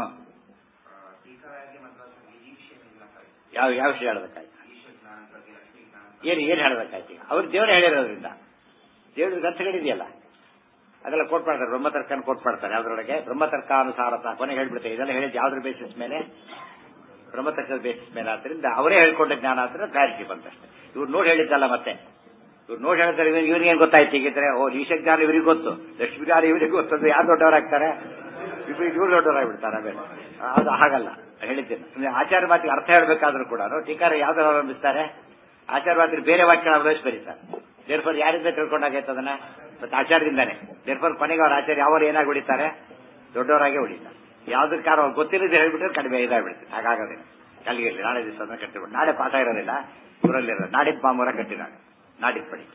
S1: ಯಾವ ಯಾವ ವಿಷಯ ಹೇಳಬೇಕಾಯ್ತು ಏನು ಏನು ಹೇಳಬೇಕಾಯ್ತು ಅವ್ರು ದೇವರು ಹೇಳಿರೋದ್ರಿಂದ ದೇವ್ರ ಗ್ರಂಥಗಳಿದೆಯಲ್ಲ ಅದೆಲ್ಲ ಕೋಟ್ ಮಾಡ್ತಾರೆ ಬ್ರಹ್ಮತರ್ಕನ ಕೋಟ್ ಮಾಡ್ತಾರೆ ಯಾವ್ದ್ರೊಳಗೆ ಬ್ರಹ್ಮತರ್ಕಾನುಸಾರ ಕೊನೆಗೆ ಹೇಳ್ಬಿಡ್ತಾರೆ ಇದೆಲ್ಲ ಹೇಳಿದ್ದು ಯಾವ್ದ್ರ ಬೇಸಿಸ್ ಮೇಲೆ ಬ್ರಹ್ಮತರ್ಕದ ಬೇಸಿಸ್ ಮೇಲೆ ಆದ್ರಿಂದ ಅವರೇ ಹೇಳ್ಕೊಂಡ ಜ್ಞಾನ ಆದ್ರೆ ಕ್ಲಾರಿಟಿ ಬಂತಷ್ಟೇ ಇವ್ರು ನೋಡಿ ಹೇಳಿದ್ದಲ್ಲ ಮತ್ತೆ ಇವ್ರು ನೋಡಿ ಹೇಳ್ತಾರೆ ಇವ್ರಿಗೆ ಏನ್ ಗೊತ್ತಾಯ್ತು ಹೀಗಿದ್ರೆ ಓ ಈಶಜ್ಞಾನ ಇವ್ರಿಗೆ ಗೊತ್ತು ಲಕ್ಷ್ಮೀಜ್ಞಾನ ಇವರಿಗೆ ಗೊತ್ತು ಅಂದ್ರೆ ಯಾರು ದೊಡ್ಡವರಾಗ್ತಾರೆ ಇವ್ರು ಇವ್ರು ದೊಡ್ಡವರಾಗ್ಬಿಡ್ತಾರೆ ಆಮೇಲೆ ಅದು ಹಾಗಲ್ಲ ಹೇಳಿದ್ದೇನೆ ಆಚಾರ ಮಾತಿಗೆ ಅರ್ಥ ಹೇಳ್ಬೇಕಾದ್ರೂ ಕೂಡ ಟೀಕಾರ ಯಾವ್ದಾರು ಅವಲಂಬಿಸ್ತಾರೆ ಆಚಾರ ಮಾತಿಗೆ ಬೇರೆ ವಾಕ್ಯ ಅವಲಂಬಿಸಿ ಬರೀತಾರೆ ದೇರ್ಫರ್ ಯಾರಿಂದ ತಿಳ್ಕೊಂಡಾಗೈತೆ ಅದನ್ನ ಮತ್ತೆ ಆಚಾರದಿಂದಾನೆ ದೇರ್ಫರ್ ಕೊನೆಗೆ ಅವ್ರ ಆಚಾರ್ಯ ಯಾವಾಗ ಏನಾಗಿ ಹೊಡಿತಾರೆ ದೊಡ್ಡವರಾಗೆ ಹೊಡಿತಾರೆ ಯಾವ್ದಕ್ಕೆ ಕಾರಣ ಅವ್ರು ಗೊತ್ತಿಲ್ಲದೆ ಹೇಳ್ಬಿಟ್ರೆ ಕಡಿಮೆ ಇದಾಗ್ಬಿಡ್ತಾರೆ ಹಾಗಾಗೋದಿಲ್ಲ ಕಲ್ಲಿಗೆ ನಾಳೆ ದಿವಸ ಅದನ್ನ ಕಟ್ಟಿಬಿಟ್ಟು ನಾಳೆ ಪಾಠ ಇರೋದಿಲ್ಲ ಊರಲ್ಲಿರೋ ನಾಡಿದ್ದು ಮಾಮೂರ ಕಟ್ಟಿನಾಳೆ ನಾಡಿದ್ದು ಪಡಿ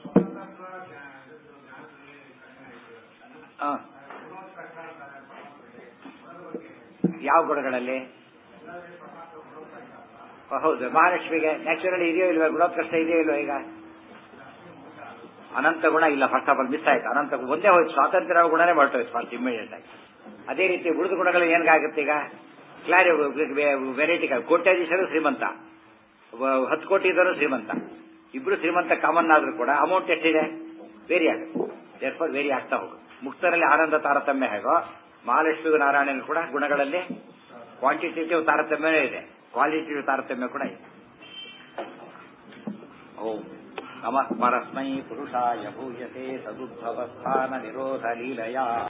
S1: ಯಾವ ಗುಣಗಳಲ್ಲಿ ಹೌದು ಮಹಾಲಕ್ಷ್ಮಿಗೆ ನ್ಯಾಚುರಲಿ ಇದೆಯೋ ಇಲ್ವಾ ಗುಣೋತ್ಕೃಷ್ಟ ಇದೆಯೋ ಇಲ್ವಾ ಈಗ ಅನಂತ ಗುಣ ಇಲ್ಲ ಫಸ್ಟ್ ಆಫ್ ಆಲ್ ಮಿಸ್ ಆಯ್ತು ಅನಂತ ಒಂದೇ ಹೋಯ್ತು ಸ್ವಾತಂತ್ರ್ಯ ಗುಣನೇ ಹೊರಟೋಯ್ತು ಫಸ್ಟ್ ಇಮಿಡಿಯೇಟ್ ಆಗಿ ಅದೇ ರೀತಿ ಉಳಿದ ಗುಣಗಳು ಏನಾಗುತ್ತೆ ಈಗ ಕ್ಲಾರಿ ವೆರೈಟಿ ಕೋಟ್ಯಾಧೀಶರು ಶ್ರೀಮಂತ ಹತ್ತು ಕೋಟಿ ಇದ್ದರು ಶ್ರೀಮಂತ ಇಬ್ರು ಶ್ರೀಮಂತ ಕಾಮನ್ ಆದ್ರೂ ಕೂಡ ಅಮೌಂಟ್ ಎಷ್ಟಿದೆ ವೇರಿ ಆಗುತ್ತೆ ದೇರ್ಫೋರ್ ವೇರಿ ಆಗ್ತಾ ಹೋಗುತ್ತೆ ಮುಕ್ತರಲ್ಲಿ ಆನಂದ ತಾರತಮ್ಯ ಹೇಗೋ ಮಹಾಲಕ್ಷ್ಮಿ ನಾರಾಯಣನ ಕೂಡ ಗುಣಗಳಲ್ಲಿ ಕ್ವಾಂಟಿಟೇಟಿವ್ ತಾರತಮ್ಯವೇ ಇದೆ ಕ್ವಾಲಿಟೇಟಿವ್ ತಾರತಮ್ಯ ಕೂಡ ಇದೆ ಓಂ ನಮಃ ಪರಸ್ಮೈ ಪುರುಷಾಯ ಭೂಯತೆ ಸದುದ್ಭವ ಸ್ಥಾನ ನಿರೋಧ ಲೀಲಯಾ